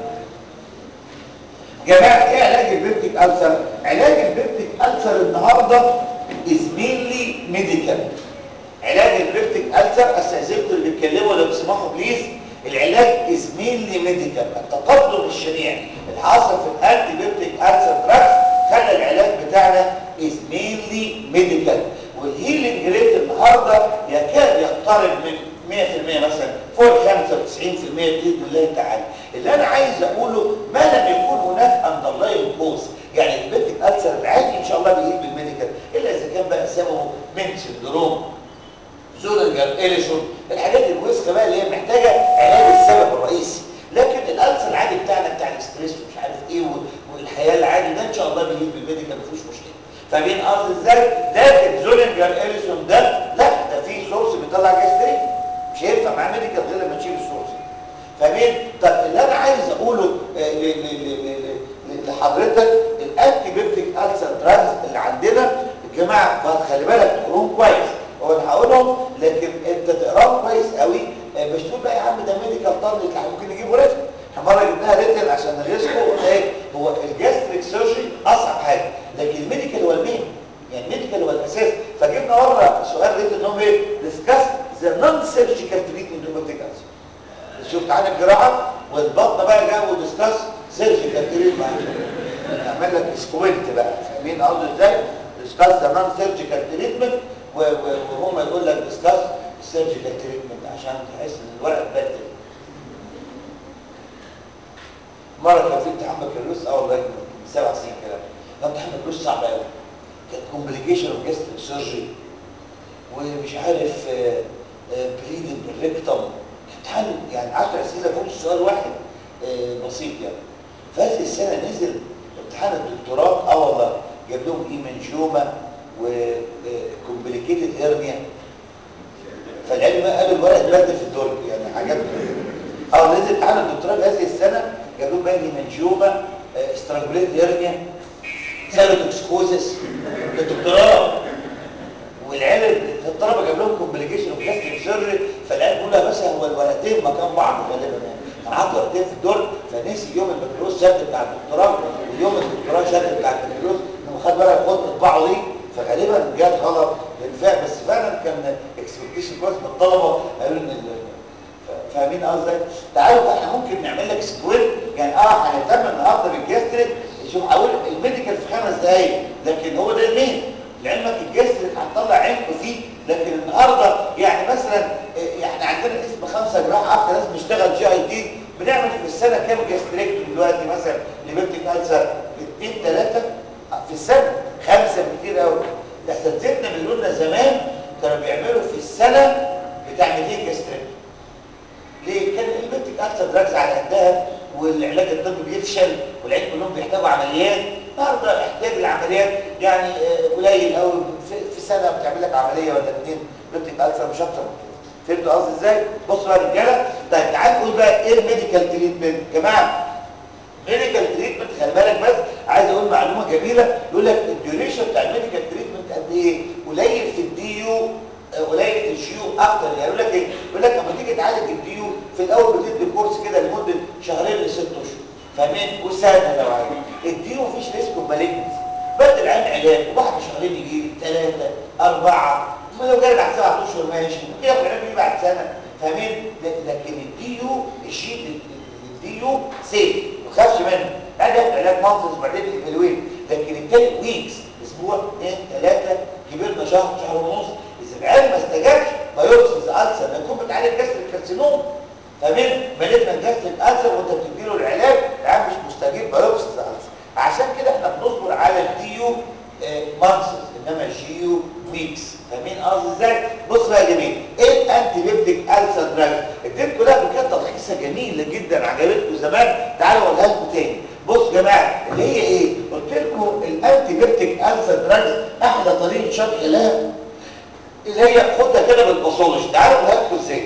جماعه ايه علاج البيبتيك السر علاج البيبتيك السر النهارده is mainly medical علاج البيبتيك ألسر استاذنكم اللي بيتكلموا لو تسمحوا بليز العلاج is mainly medical التقدم الشنيع اللي حاصل في الانتي بيبتيك ألسر دراكس خلى العلاج بتاعنا is mainly medical والهيلينج ريت النهارده يكاد يقترب من 100% مثلا فوق 95% باذن الله تعالى اللي انا عايز اقوله ما لم يكن هناك اندرلاين كوز يعني البيبتيك ألسر العادي ان شاء الله بيجيب بالميديكال الا اذا كان بقى سببه من سندروم زولنجر إليسون الحاجات الوسخه بقى اللي هي محتاجه علاج السبب الرئيسي لكن الألسر العادي بتاعنا بتاع الاستريس ومش عارف ايه والحياه العادي ده ان شاء الله بيجيب بالميديكال مفيش مشكله فاهمين قصدي ازاي لكن زولنجر إليسون ده لا ده في سورس بيطلع جاستريك مش هينفع معاه ميديكال غير لما تشيل السورس فاهمين طب اللي انا عايز اقوله لحضرتك الانتي بيبتيك ألسر دراجز اللي عندنا الجماعه خلي بالك تقولهم كويس هو انا هقولهم لكن انت تقراهم كويس قوي مش تقول بقى يا عم ده ميديكال طن ممكن نجيبه ريتن احنا مره جبناها ريتن عشان نغيظكم قلنا ايه هو الجاستريك سيرجري اصعب حاجه لكن الميديكال هو المين يعني الميديكال هو الاساس فجبنا مره سؤال ريتن انهم ايه ديسكاس ذا نون سيرجيكال تريتمنت اوف بيبتيك شفت عن الجراحه والبطن بقى جابوا ديسكاس سيرجيكال تريتمنت نعمل لك سكوينت بقى فاهمين قصدي ازاي ديسكاس ذا نون سيرجيكال تريتمنت وهم يقول لك ديسكاس السيرجيكال تريتمنت عشان تحس ان الورقه اتبدل مره كان في امتحان بكالوريوس اه والله من سبع سنين كده امتحان بكالوريوس صعب قوي كانت كومبليكيشن اوف جاستريك سيرجري ومش عارف بليدنج بالريكتم امتحان يعني 10 اسئله فوق سؤال واحد بسيط يعني فهذه السنه نزل امتحان الدكتوراه اه والله جاب لهم ايمنجوما وكومبليكيتد هيرنيا فالعلم قالوا الورق اتبدل في الدرج يعني حاجات اه نزل تعالى الدكتوراه في هذه السنه جابوا بقى منجومه استرانجوليت هيرنيا سيروتوكسكوزس الدكتوراه والعيال الطلبه جاب لهم كومبليكيشن وبلاستيك سيرجري فالعيال بيقول لها بس هو الورقتين مكان بعض غالبا يعني قعدت ورقتين في الدرج فنسي يوم البكالوريوس شهاده بتاع الدكتوراه ويوم الدكتوراه شهاده بتاع البكالوريوس لما خد ورقه خد اطبعه دي فغالبا جات غلط بالفعل بس فعلا كان اكسبكتيشن كويس من الطلبه قالوا ان فاهمين قصدي تعالوا بقى احنا ممكن نعمل لك سكويل يعني اه هنهتم النهارده بالجاستريك شوف اقول الميديكال في خمس دقايق لكن هو ده المين لعلمك الجاستريك هنطلع عينكم فيه لكن النهارده يعني مثلا احنا عندنا اسم خمسه جراح اكتر ناس بنشتغل جي اي تي بنعمل في السنه كام جاستريك دلوقتي مثلا لبنتك كالسر اثنين ثلاثه في السنه خمسه كتير قوي ده اساتذتنا بيقولوا لنا زمان كانوا بيعملوا في السنه بتاع 200 جاستريك ليه؟ كان البنت اكثر دراجز على قدها والعلاج الطبي بيفشل والعيال كلهم بيحتاجوا عمليات النهارده احتاج العمليات يعني قليل قوي في سنه بتعمل لك عمليه ولا اثنين بنت اكثر مش اكتر فهمتوا قصدي ازاي؟ بصوا بقى يا رجاله طيب تعال نقول بقى ايه الميديكال تريتمنت يا جماعه ميديكال تريتمنت خلي بالك بس عايز اقول معلومه جميله يقول لك الديوريشن بتاع الميديكال تريتمنت قد ايه؟ قليل في الديو قليل في الشيو اكتر يعني يقول لك ايه يقول لك لما تيجي تعالج الديو في الاول بتدي كورس كده لمده شهرين لست اشهر فاهمين وسنه لو عايز الديو مفيش ريسك ومالجنس بدل عين علاج وبعد شهرين يجي ثلاثه اربعه ولو جاي بعد سبعة اشهر ماشي ممكن ياخد علاج يجي بعد سنه فاهمين لكن الديو الشيء الديو سيف ما تخافش منه يعني ياخد علاج مانثس وبعدين ايفالويت لكن التاني ويكس اسبوع اثنين ثلاثه كبرنا شهر شهر ونص العيال ما استجابش بايوبسيز ألسر لما تكون بتعالج جسر الكارسينوم فاهمين مالتنا جسر الألسر وانت بتديله العلاج العيال مش مستجيب بايوبسيز ألسر عشان كده احنا بنصبر على الديو مانسز انما الجيو ويكس فاهمين قصدي ازاي بص بقى يا جميل ايه الانتي بيبتيك ألسر دراج اديتكم لها كانت تلخيصه جميله جدا عجبتكم زمان تعالوا اقولها لكم تاني بص يا جماعه اللي هي ايه قلت لكم الانتي بيبتيك ألسر دراج احلى طريقه شرح لها اللي هي خدها كده بالباثولوجي تعالوا نقولها لكم ازاي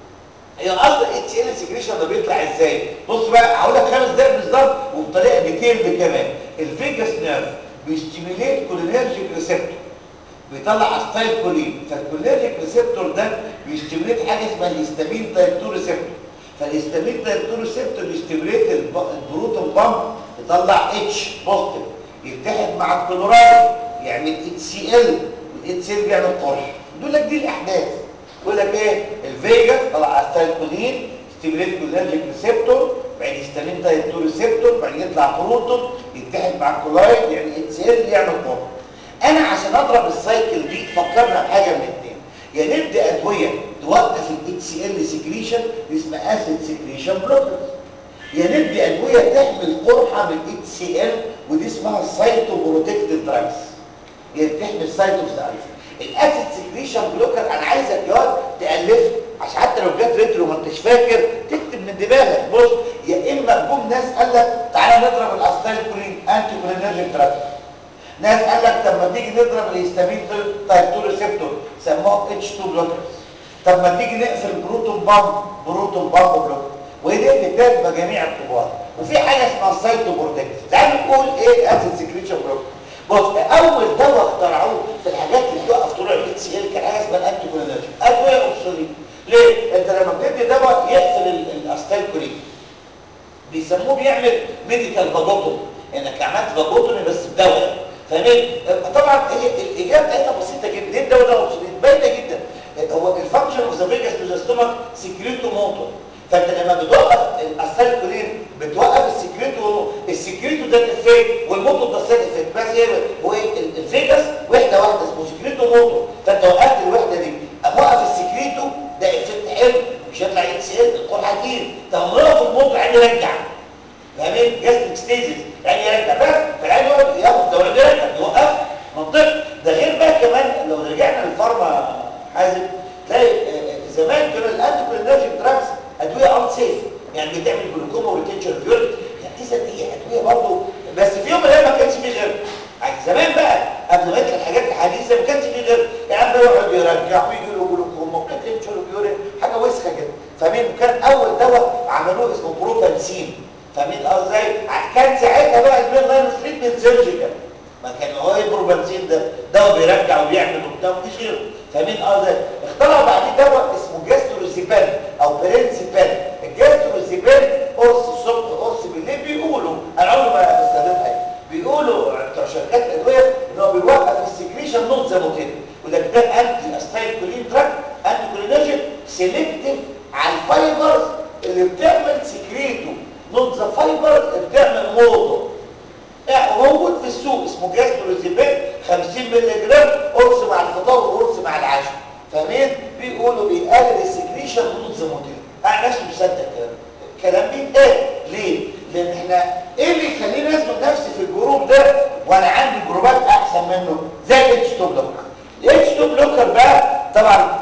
هي اصل اتش ال سكريشن ده بيطلع ازاي بص بقى هقول لك خمس دقايق بالظبط وبطريقه ديتيلد كمان الفيجاس نيرف بيستيميليت كولينرجيك ريسبتور بيطلع استايل كولين فالكولينرجيك ريسبتور ده بيستيميليت حاجه اسمها الهستامين تايب 2 ريسبتور فالهستامين تايب 2 ريسبتور بيستيميليت البروتون بامب يطلع اتش بوزيتيف يتحد مع الكلورايد يعمل اتش سي ال الانسان بيعمل قرح يقول لك دي الاحداث يقول لك ايه الفيجاس طلع استايكولين ستيموليت كولينرجيك ريسبتور بعدين هيستامين تايب 2 ريسبتور بعدين يطلع بروتون يتحد مع الكولايد يعني الانسان يعمل قرح انا عشان اضرب السايكل دي فكرنا بحاجه من الاثنين يا يعني ندي ادويه توقف الاتش سي ال سكريشن اسمها اسيد سكريشن بلوكرز يا يعني ندي ادويه تحمل قرحه من الاتش سي ال ودي اسمها سايتوبروتكتيف دراجز يعني بتحمل سايتوس ضعيف الاسيد سكريشن بلوكر انا عايزك ياض تالف عشان حتى لو جت ريترو ما انتش فاكر تكتب من دماغك بص يا اما جم ناس قال لك تعالى نضرب الاستايكولين انتي كولينرجيك دراج ناس قال لك طب ما تيجي نضرب الهستامين تايب 2 ريسبتور سموه اتش 2 بلوكرز طب ما تيجي نقفل بروتون بامب بروتون بامب بلوكر ودي بتتاخد بجميع الكبار وفي حاجه اسمها السايتوبروتكتيف تعالوا نقول ايه الاسيد سكريشن بلوكر بص اول دواء اخترعوه في الحاجات اللي بتوقف طلوع الاتش سي ال كان حاجه اسمها الانتي كولينرجيك ادويه اوبسوليت ليه انت لما بتدي دواء يقفل الاستالكولين بيسموه بيعمل ميديكال فابوتومي انك عملت فابوتومي بس بدواء فاهمين طبعا هي الاجابه بتاعتها بسيطه جدا ليه الدواء ده اوبسوليت باينه جدا هو الفانكشن اوف ذا فيجاس تو ذا ستومك سكريتو موتور فانت لما بتوقف الاستالكولين بتوقف السكريتو السكريتو ده الافكت والموتور ده السايد افكت بس هي هو الفيجاس وحده واحده اسمه سكريتو موتور فانت وقفت الوحده دي موقف السكريتو ده افكت حلو مش هيطلع اتش سي ال القرحه كتير طب نقف الموتور يعني يرجع فاهمين جاستريك ستيزيس يعني يرجع بس فالعين يقعد ياخد دواء يرجع يوقف منطقي ده غير بقى كمان لو رجعنا للفارما حازم تلاقي زمان كانوا الانتي كولينرجيك دراجز ادويه ان سيف يعني بتعمل جلوكوما وريتنشن فيوريت يعني اذا هي ادويه برضه بس في يوم من الايام ما كانش فيه غير يعني زمان بقى قبل ما يطلع الحاجات الحديثه ما كانش فيه غير يعني بقى يقعد يرجع ويجي له جلوكوما وريتنشن فاهمين وكان اول دواء عملوه اسمه بروفانسين فاهمين ازاي كان ساعتها بقى المين لاين تريتمنت سيرجيكال ما كان هو ايه بروفانسين ده دواء بيرجع وبيعمل وبتاع مفيش غيره فاهمين ازاي اخترعوا بعدين دواء اسمه جاستروزيبان او برينسيبان الجاستروزيبان قرص الصبح قرص بالليل بيقولوا انا عمري ما بستخدمها بيقولوا بتوع شركات الادويه ان هو بيوقف السكريشن نوت زي ما كده وده ده انتي استايل كولين دراج انتي كولينوجين سيلكتيف على الفايبرز اللي بتعمل سكريتو نوت ذا فايبرز اللي بتعمل موضوع موجود في السوق اسمه جاستروزيبين 50 مللي جرام قرص مع الفطار وقرص مع العشاء فاهمين بيقولوا بيقلل السكريشن نوت ذا موديل انا نفسي مصدق الكلام الكلام بيتقال ليه لان احنا ايه اللي يخليني اسمع نفسي في الجروب ده وانا عندي جروبات احسن منه زي الاتش تو بلوكر الاتش تو بلوكر بقى طبعا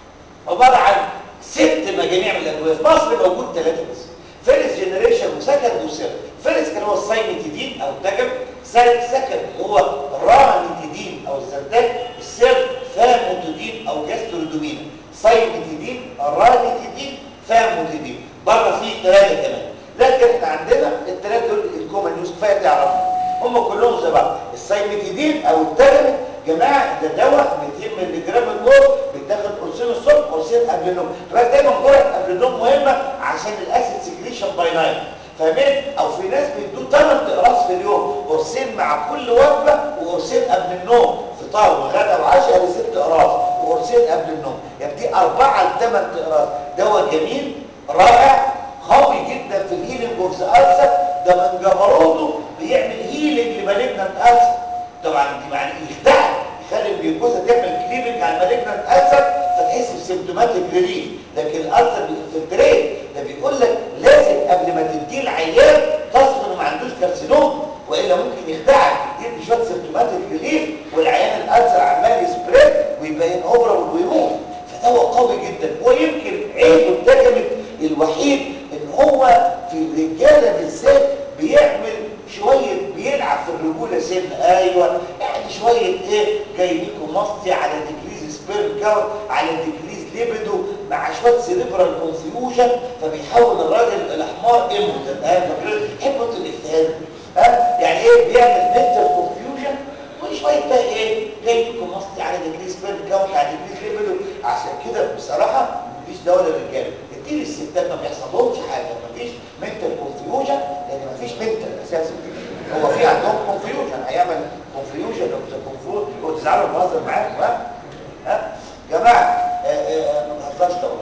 عباره عن ست مجاميع من الادويه في مصر موجود ثلاثه بس فيرست جنريشن وسكند وسيرد فيرست كان هو السايميتيدين او الدجم سكند اللي هو راميتيدين او الزردات السيرد فاموتيدين او جاسترودومين سايميتيدين راميتيدين فاموتيدين بره فيه ثلاثه كمان لكن احنا عندنا الثلاثه دول الكومن يوز كفايه تعرفهم هم كلهم زي بعض السايميتيدين او الدجم جماعه ده دواء 200 مللي جرام الجول بيتاخد قرصين الصبح قرصين قبل النوم بس دايما جرعه قبل النوم مهمه عشان الاسيد سكريشن باي نايت فاهمين او في ناس بيدوا 8 اقراص في اليوم قرصين مع كل وجبه وقرصين قبل النوم فطار وغدا وعشاء لست اقراص وقرصين قبل النوم يعني دي اربعه لثمان اقراص دواء جميل رائع قوي جدا في الهيلينج اوف ذا ألسر ده من جبروته بيعمل هيلينج لمالجنانت ألسر طبعا دي معنى يخدعك يخلي الجلوكوزا تعمل كليبنج على المالجنانت ألسر فتحس بسيمتوماتيك ريليف لكن الألسر بينفلتريت ده بيقول لك لازم قبل ما تديه العيان تصل انه ما عندوش كارسينوم والا ممكن يخدعك يدي شويه سيمتوماتيك ريليف والعيان الألسر عمال يسبريد ويبين اوفر ويموت فدواء قوي جدا ويمكن عيبه التجمد الوحيد ان هو في الرجاله بالذات بيعمل شويه بيلعب في الرجوله سن ايوه يعني شويه ايه جايبيكوا مصدي على ديكريز سبيرم كاونت على ديكريز ليبيدو مع شويه سيريبرال كونفيوجن فبيحول الراجل الاحمر اموتن ها فاكرين حبوا الافهام ها يعني ايه بيعمل منتال كونفيوجن وشويه بقى ايه جايبيكوا مصدي على ديكريز سبيرم كاونت على ديكريز ليبيدو عشان كده بصراحه مفيش دواء للرجاله كتير الستات ما بيحصلهمش حاجه مفيش منتال كونفيوجن لان مفيش منتال اساسا هو في عندهم كونفيوجن هيعمل كونفيوجن لو مش كونفيوجن هو تزعلوا بهزر معاكم ها ها جماعه ما بهزرش طبعا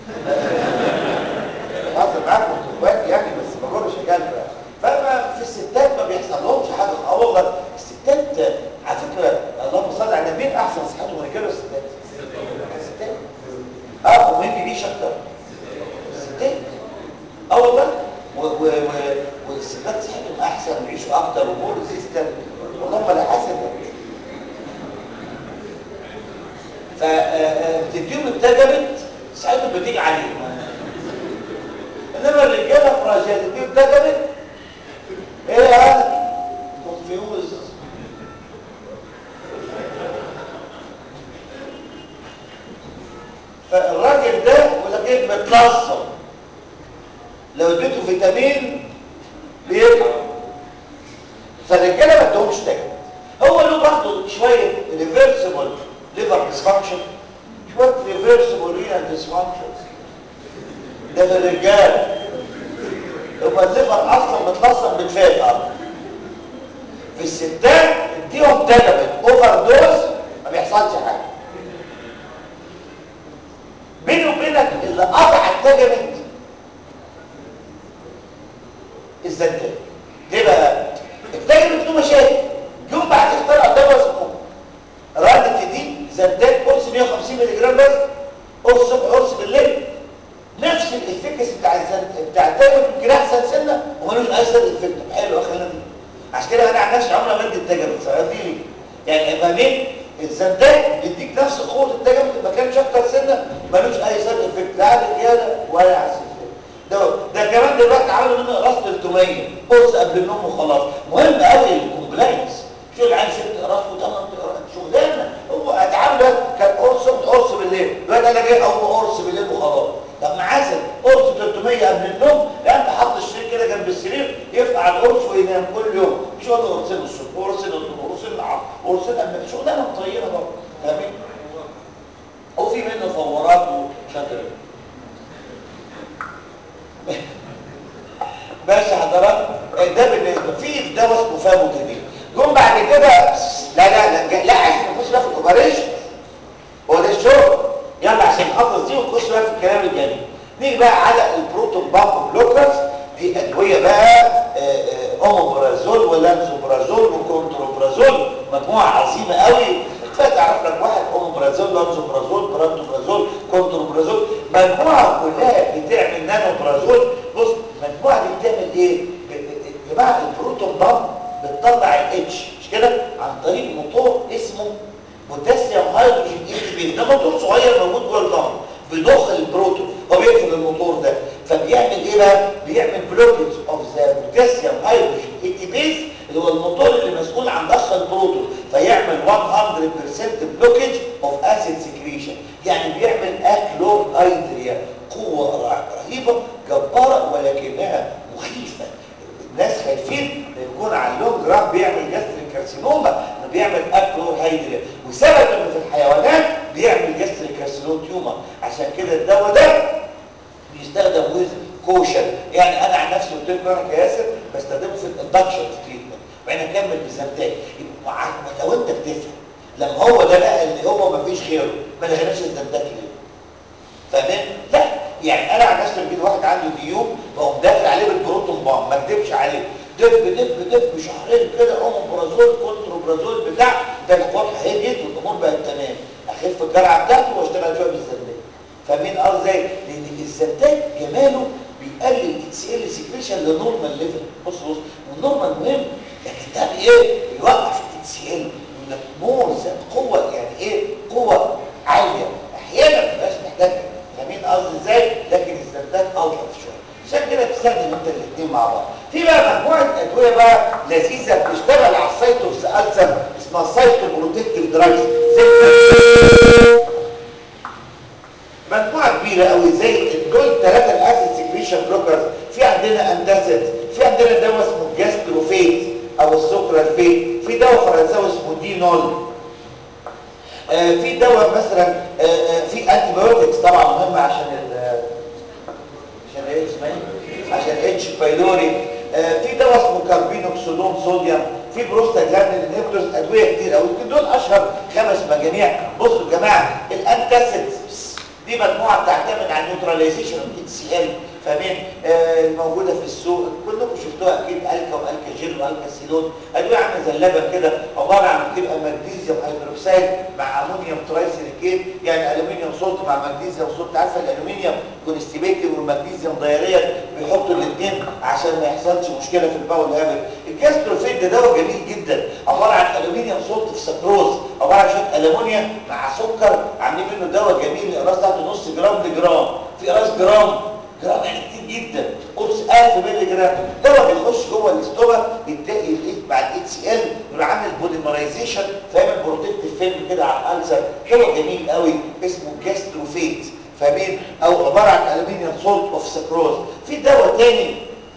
بهزر معاكم انتوا اخواتي يعني بس ما بقولش رجال فما في الستات ما بيحصلهمش حاجه اه والله الستات على فكره اللهم صل على النبي احسن صحتهم الرجاله والستات الستات اه ومين بيعيش اكتر الستات اه والله و و و والستات صحتهم احسن ويعيشوا اكتر ومور ريزيستنت والله لا حسد فبتديهم التجمد ساعتهم بتيجي عليهم انما الرجاله فراجات تديهم التجمد ايه هذا كونفيوز فالراجل ده يقول لك ايه متلصم لو اديته فيتامين بيرجع فالرجاله ما ادهمش تجمد هو له برضه شويه ريفرسبل ليفر ديسفانكشن شويه ريفرسبل رينال ديسفانكشن ده في الرجال هو الليفر اصلا متلصم بالفات في الستات اديهم تجمد اوفر دوز ما بيحصلش حاجه بيني وبينك اللي قطع التجمد الزنتان ليه بقى التجمد له مشاكل يوم بعد اخترع دواء اسمه رانتيدين زنتان قرص 150 مللي جرام بس قرص الصبح قرص بالليل نفس الافكس بتاع الزنت بتاع التجمد يمكن احسن سنه ومالوش اي سنه افكت حلو خلينا دي عشان كده انا عن نفسي عمري ما بدي التجمد صدقني يعني فاهمين الزنتان بيديك نفس قوه التجمد ما كانش اكتر سنه ملوش اي سايد افكت لا على الرجاله ولا على الستات ده ده كمان دلوقتي عملوا منه قراص 300 قرص قبل النوم وخلاص مهم قوي الكومبلاينس شو العيال ست قراص وثمان قراص شغلانه هو هتعامل كان قرص قرص بالليل دلوقتي قال لك ايه اول قرص بالليل وخلاص طب ما عسل قرص 300 قبل النوم لا انت حاطط الشريك كده جنب السرير يرفع القرص وينام كل يوم مش هو قرصين الصبح قرصين الظهر قرصين العصر قرصين قبل شغلانه مطيره برضه فاهمين وفي منه فورات وشجر ماشي حضرتك ده بالنسبه في دواء اسمه فاموتيدين جم بعد كده لا لا لا لا عايزين نخش بقى في الاوبريشن هو ده الشغل يلا عشان نخلص دي ونخش بقى في الكلام الجميل نيجي بقى على البروتون بامب بلوكرز دي ادويه بقى اوموبرازول ولانزوبرازول وكونتروبرازول مجموعه عظيمه قوي كفايه تعرف لك واحد اوموبرازول لانزوبرازول برانتوبرازول كونتروبرازول مجموعه كلها بتعمل نانوبرازول بص المجموعه دي بتعمل ايه يا جماعه البروتون بامب بتطلع الاتش مش كده عن طريق موتور اسمه بوتاسيوم هيدروجين اي بي ده موتور صغير موجود جوه البامب بيضخ البروتون هو بيقفل الموتور ده فبيعمل ايه بقى بيعمل بلوكج اوف ذا بوتاسيوم هيدروجين اي تي بيز اللي هو الموتور اللي مسؤول عن ضخ البروتون فيعمل 100% بلوكج اوف اسيد سكريشن يعني بيعمل اكلور هيدريا قوه رهيبه جباره ولكنها مخيفه الناس خايفين يكون على اللونج ران بيعمل جاستريك كارسينوما انه بيعمل اكلور هيدريا وسبب انه في الحيوانات بيعمل جاستريك كارسينوم تيومر عشان كده الدواء ده بيستخدم ويز كوشن يعني انا عن نفسي قلت لكم انا كياسر بستخدمه في الاندكشن تريتمنت وبعدين اكمل بزنتاج لو انت بتفهم لما هو ده بقى اللي هو ما فيش غيره ما لغيناش الزنتاج ليه فاهمين لا يعني انا عن نفسي بجيب واحد عنده ديون بقوم داخل عليه بالبروتون بام ما اكدبش عليه دب دب دب شهرين كده اومبرازول كونتروبرازول بتاع ده القرح هديت والامور بقت تمام اخف الجرعه بتاعته واشتغل شويه بالزنتاج فاهمين اه ازاي لان الزنتاج جماله بيقلل الاكس ال سكريشن لنورمال ليفل بص بص والنورمال مهم لكن ده ايه بيوقف الاكس ال يقول لك مور قوه يعني ايه قوه عاليه احيانا ما بتبقاش محتاجه فاهمين قصدي ازاي لكن الزنتاج الطف شويه عشان كده بتستخدم انت الاثنين مع بعض في بقى مجموعه ادويه بقى لذيذه بتشتغل على السايتوس السر اسمها سايتو بروتكتيف دراجز زي مجموعه كبيره قوي زي دول ثلاثه الاسيد سكريشن بلوكرز في عندنا انداسيد في عندنا دواء اسمه جاستروفيت او السكرالفيت في دواء فرنساوي اسمه دينول آه في دواء مثلا آه آه في انتي بايوتكس طبعا مهمه عشان ال عشان ايه اسمها عشان اتش بايلوري في دواء اسمه كاربينوكسيدون صوديوم في بروستاجلاندين انهبيتورز ادويه كتير قوي يمكن دول اشهر خمس مجاميع بصوا يا جماعه الانتاسيدز دي مجموعه بتعتمد على النيوتراليزيشن اوف اتش سي ال فاهمين آه الموجوده في السوق كلكم شفتوها اكيد الكا والكا جيل والكا سيلون ادويه عامله زي اللبن كده عباره عن بتبقى مغنيسيوم هيدروكسيد مع امونيوم ترايسيليكيت يعني الومنيوم صوت مع مغنيسيوم صوت عارفه الالومنيوم كونستيبيتيف والمغنيسيوم دايريا بيحطوا الاثنين عشان ما يحصلش مشكله في الباول هابل الجاستروفيت ده دواء جميل جدا عباره عن الومنيوم صوت في سكروز عباره عن شويه الومنيوم مع سكر عاملين منه دواء جميل الاقراص بتاعته نص جرام لجرام في قراص جرام جرام يعني كتير جدا قرص 1000 مللي جرام دواء بيخش جوه الاستومك يتلاقي الايه مع الاتش سي ال يبقى عامل بوليمرايزيشن فاهم البروتكتيف فيلم كده على الالسر دواء جميل قوي اسمه جاستروفيت فاهمين او عباره عن الومنيوم سولت اوف سكروز في دواء تاني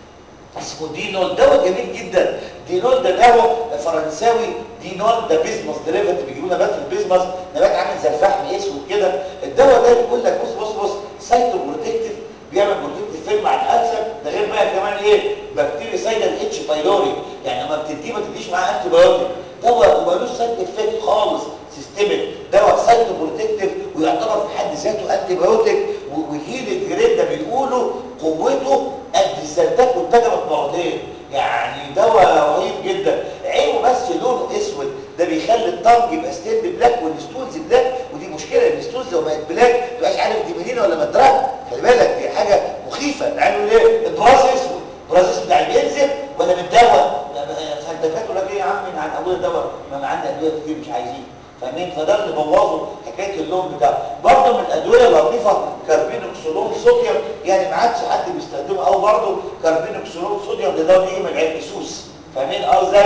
اسمه دينول دواء جميل جدا دينول ده دواء فرنساوي دينول ده بيزمس ديريفاتيف بيجيبوا نبات في البيزمس نبات عامل زي الفحم اسود كده الدواء ده بيقول لك بص بص بص سايتو بروتكتيف بيعمل بروتكتيف فيلم على الالسر ده غير بقى كمان ايه بكتيريا سايدال اتش بايلوري يعني لما بتديه ما تديش معاه انتي بايوتيك دواء ملوش سايد افكت خالص سيستميك دواء سايتو بروتكتيف ويعتبر في حد ذاته انتي بايوتيك والهيل جريد ده بيقولوا قوته قد الزنتات والتجمة مرتين يعني دواء رهيب جدا عينه بس لونه اسود ده بيخلي الطنج يبقى ستيل بلاك والستولز بلاك ودي مشكله الستولز لو بقت بلاك ما تبقاش عارف دي منين ولا مدرعه خلي بالك دي حاجه مخيفه تعالوا ليه البراز اسود البراز اسود يعني بينزل ولا من دواء فالدكاتره لك ايه يا عم عن ابويا دواء ما معانا ادويه كتير مش عايزين فاهمين فده اللي بوظوا حكايه اللون بتاعه برضه من الادويه اللطيفه كاربينوكسولون صوديوم يعني ما عادش حد بيستخدمه او برضه كاربينوكسولون صوديوم ده دواء بيجي من عين اسوس فاهمين اه ازاي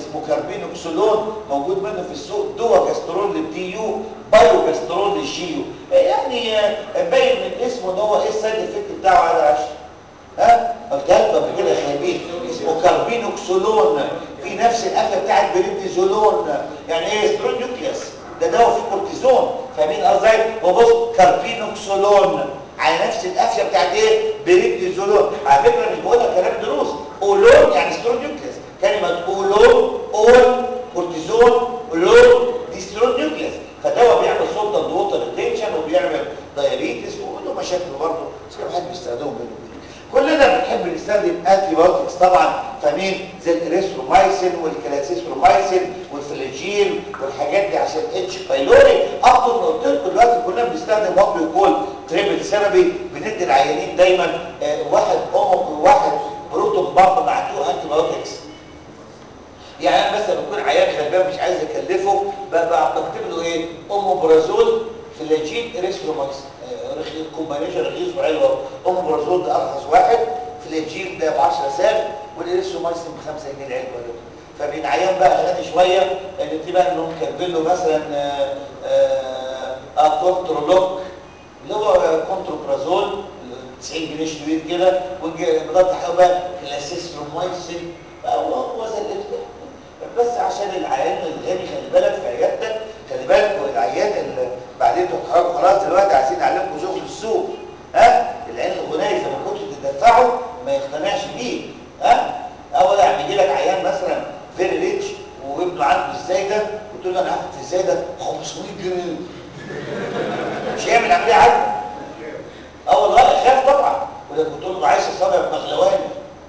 اسمه كاربينوكسولون موجود منه في السوق دوا كاسترول للدي يو بايو كاسترول للجي يو يعني آه، باين من اسمه ان هو ايه السايد افكت بتاعه على العشر ها قلتها لكم قبل كده يا خايبين اسمه كاربينوكسولون في نفس القفله بتاعت بريدنيزولون يعني ايه سترون نيوكليوس ده دواء فيه كورتيزون فاهمين قصدي هو بص كاربينوكسولون على نفس القفله بتاعت ايه بريدنيزولون على فكره مش بقولها كلام دروس اولون يعني سترون نيوكليوس كلمه اولون اول كورتيزون اولون دي سترون نيوكليوس فدواء بيعمل سلطه ووتر ريتنشن وبيعمل دايابيتس وله مشاكل برضه بس كده محدش بيستخدمه بينه وبينك كلنا بنحب نستخدم انتي بايوتكس طبعا فاهمين زي الاريثرومايسين والكلاسيثرومايسين والفلاجيل والحاجات دي عشان اتش بايلوري افضل ما قلت لكم دلوقتي كلنا بنستخدم وات بيقول تريبل ثيرابي بندي العيانين دايما آه، واحد ام واحد بروتون بامب مع تو انتي بايوتكس يعني انا مثلا بكون عيان غلبان مش عايز اكلفه ببقى بكتب له ايه اوموبرازول فلاجين اريثرومايسين آه، رخيص كومبانيشن رخيص وحلو أوي. اوموبرازول ده ارخص واحد فلاجين ده ب 10 سعر والاريثرومايسين ب 5 جنيه العلبه ده فبين عيان بقى غني شويه الانتباه انهم كاتبين له مثلا آه، آه، آه، كونترولوك اللي هو كونتروبرازول 90 جنيه شويه كده ومضاد حيوي بقى كلاسيسترومايسين هو هو زي الابتداء بس عشان العيان الغني خلي بالك في عيادتك خلي بالك والعيان اللي بعدين تتحركوا خلاص دلوقتي عايزين نعلمكم شغل السوق ها العيان الغني اذا ما كنتش تدفعه ما يقتنعش بيه ها اول لما يجي لك عيان مثلا فيري ريتش وابنه عنده ازاي ده وتقول له انا هاخد في ازاي ده 500 جنيه مش هيعمل عمليه عادله اه والله خاف طبعا ولا كنت له عايز صابع بمغلواني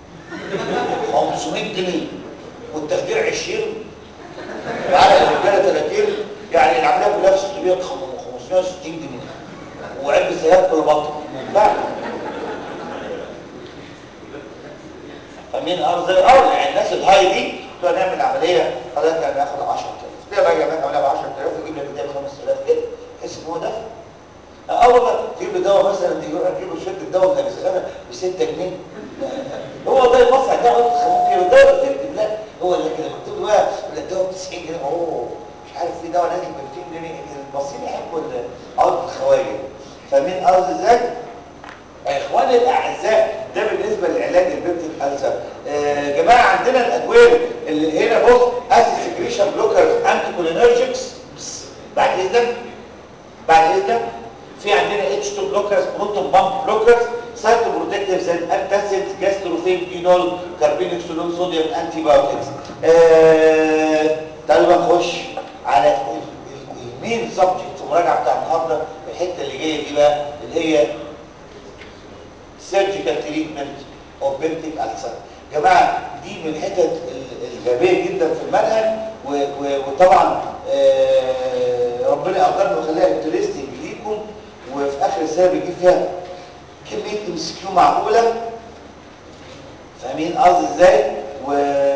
500 جنيه والتخدير 20 وعلى الرجاله 30 يعني العمليه كلها في 600 560 جنيه وعلبه سيارات كل بطل لا فمين ارض زي الارض يعني الناس الهاي دي تقول نعمل عمليه خلاص يعني ناخد 10000 ليه بقى يا جماعه عمليه ب 10000 يجيب لك ده ب 5000 كده تحس ان هو دفع اول ما تجيب له دواء مثلا تجيب له شويه الدواء اللي بيسخنها ب 6 جنيه هو ده المصنع ده قلت ممكن الدواء افكتيف لا هو اللي كده مكتوب له بقى ولا الدواء ب 90 جنيه اوه مش عارف في دواء نازل ب 200 جنيه المصريين يحبوا عقد الخواجه فاهمين قصدي ازاي؟ يا اخواني الاعزاء ده بالنسبه لعلاج البنت الالسر آه جماعه عندنا الادويه اللي هنا بص اسيد سكريشن بلوكرز انتي كولينرجيكس بعد اذنك بعد اذنك في عندنا اتش 2 بلوكرز بروتون بامب بلوكرز سايتو بروتكتيف زي الانتاسيد جاستروفين فينول كاربينكسولون صوديوم انتي بايوتكس آه تعالوا بقى نخش على المين سبجكت المراجعه بتاع النهارده الحته اللي جايه دي بقى اللي هي سيرجيكال تريتمنت اوف بنتك ألسر جماعه دي من الحتت الغبيه جدا في المنهج و و وطبعا آه ربنا يقدرنا ويخليها انترستنج ليكم وفي اخر السنه بيجيب فيها كميه ام اس كيو معقوله فاهمين قصدي ازاي و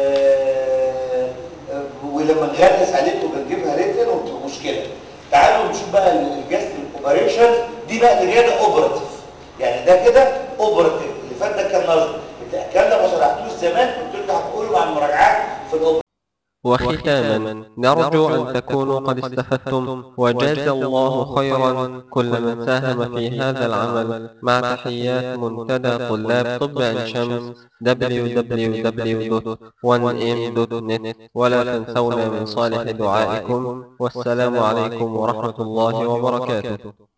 ولما نغلس عليكم بنجيبها ريتن وبتبقى مشكله تعالوا نشوف بقى الجاستريك اوبريشن دي بقى اللي ده اوبراتيف يعني ده كده اوبراتيف اللي فات ده كان نظري الكلام ده ما شرحتوش زمان كنت انتوا هتقولوا مع المراجعات في الاوبراتيف وختاما نرجو أن تكونوا قد استفدتم وجاز الله خيرا كل من ساهم في هذا العمل مع تحيات منتدى طلاب طب عين شمس www.1m.net ولا تنسونا من صالح دعائكم والسلام عليكم ورحمة الله وبركاته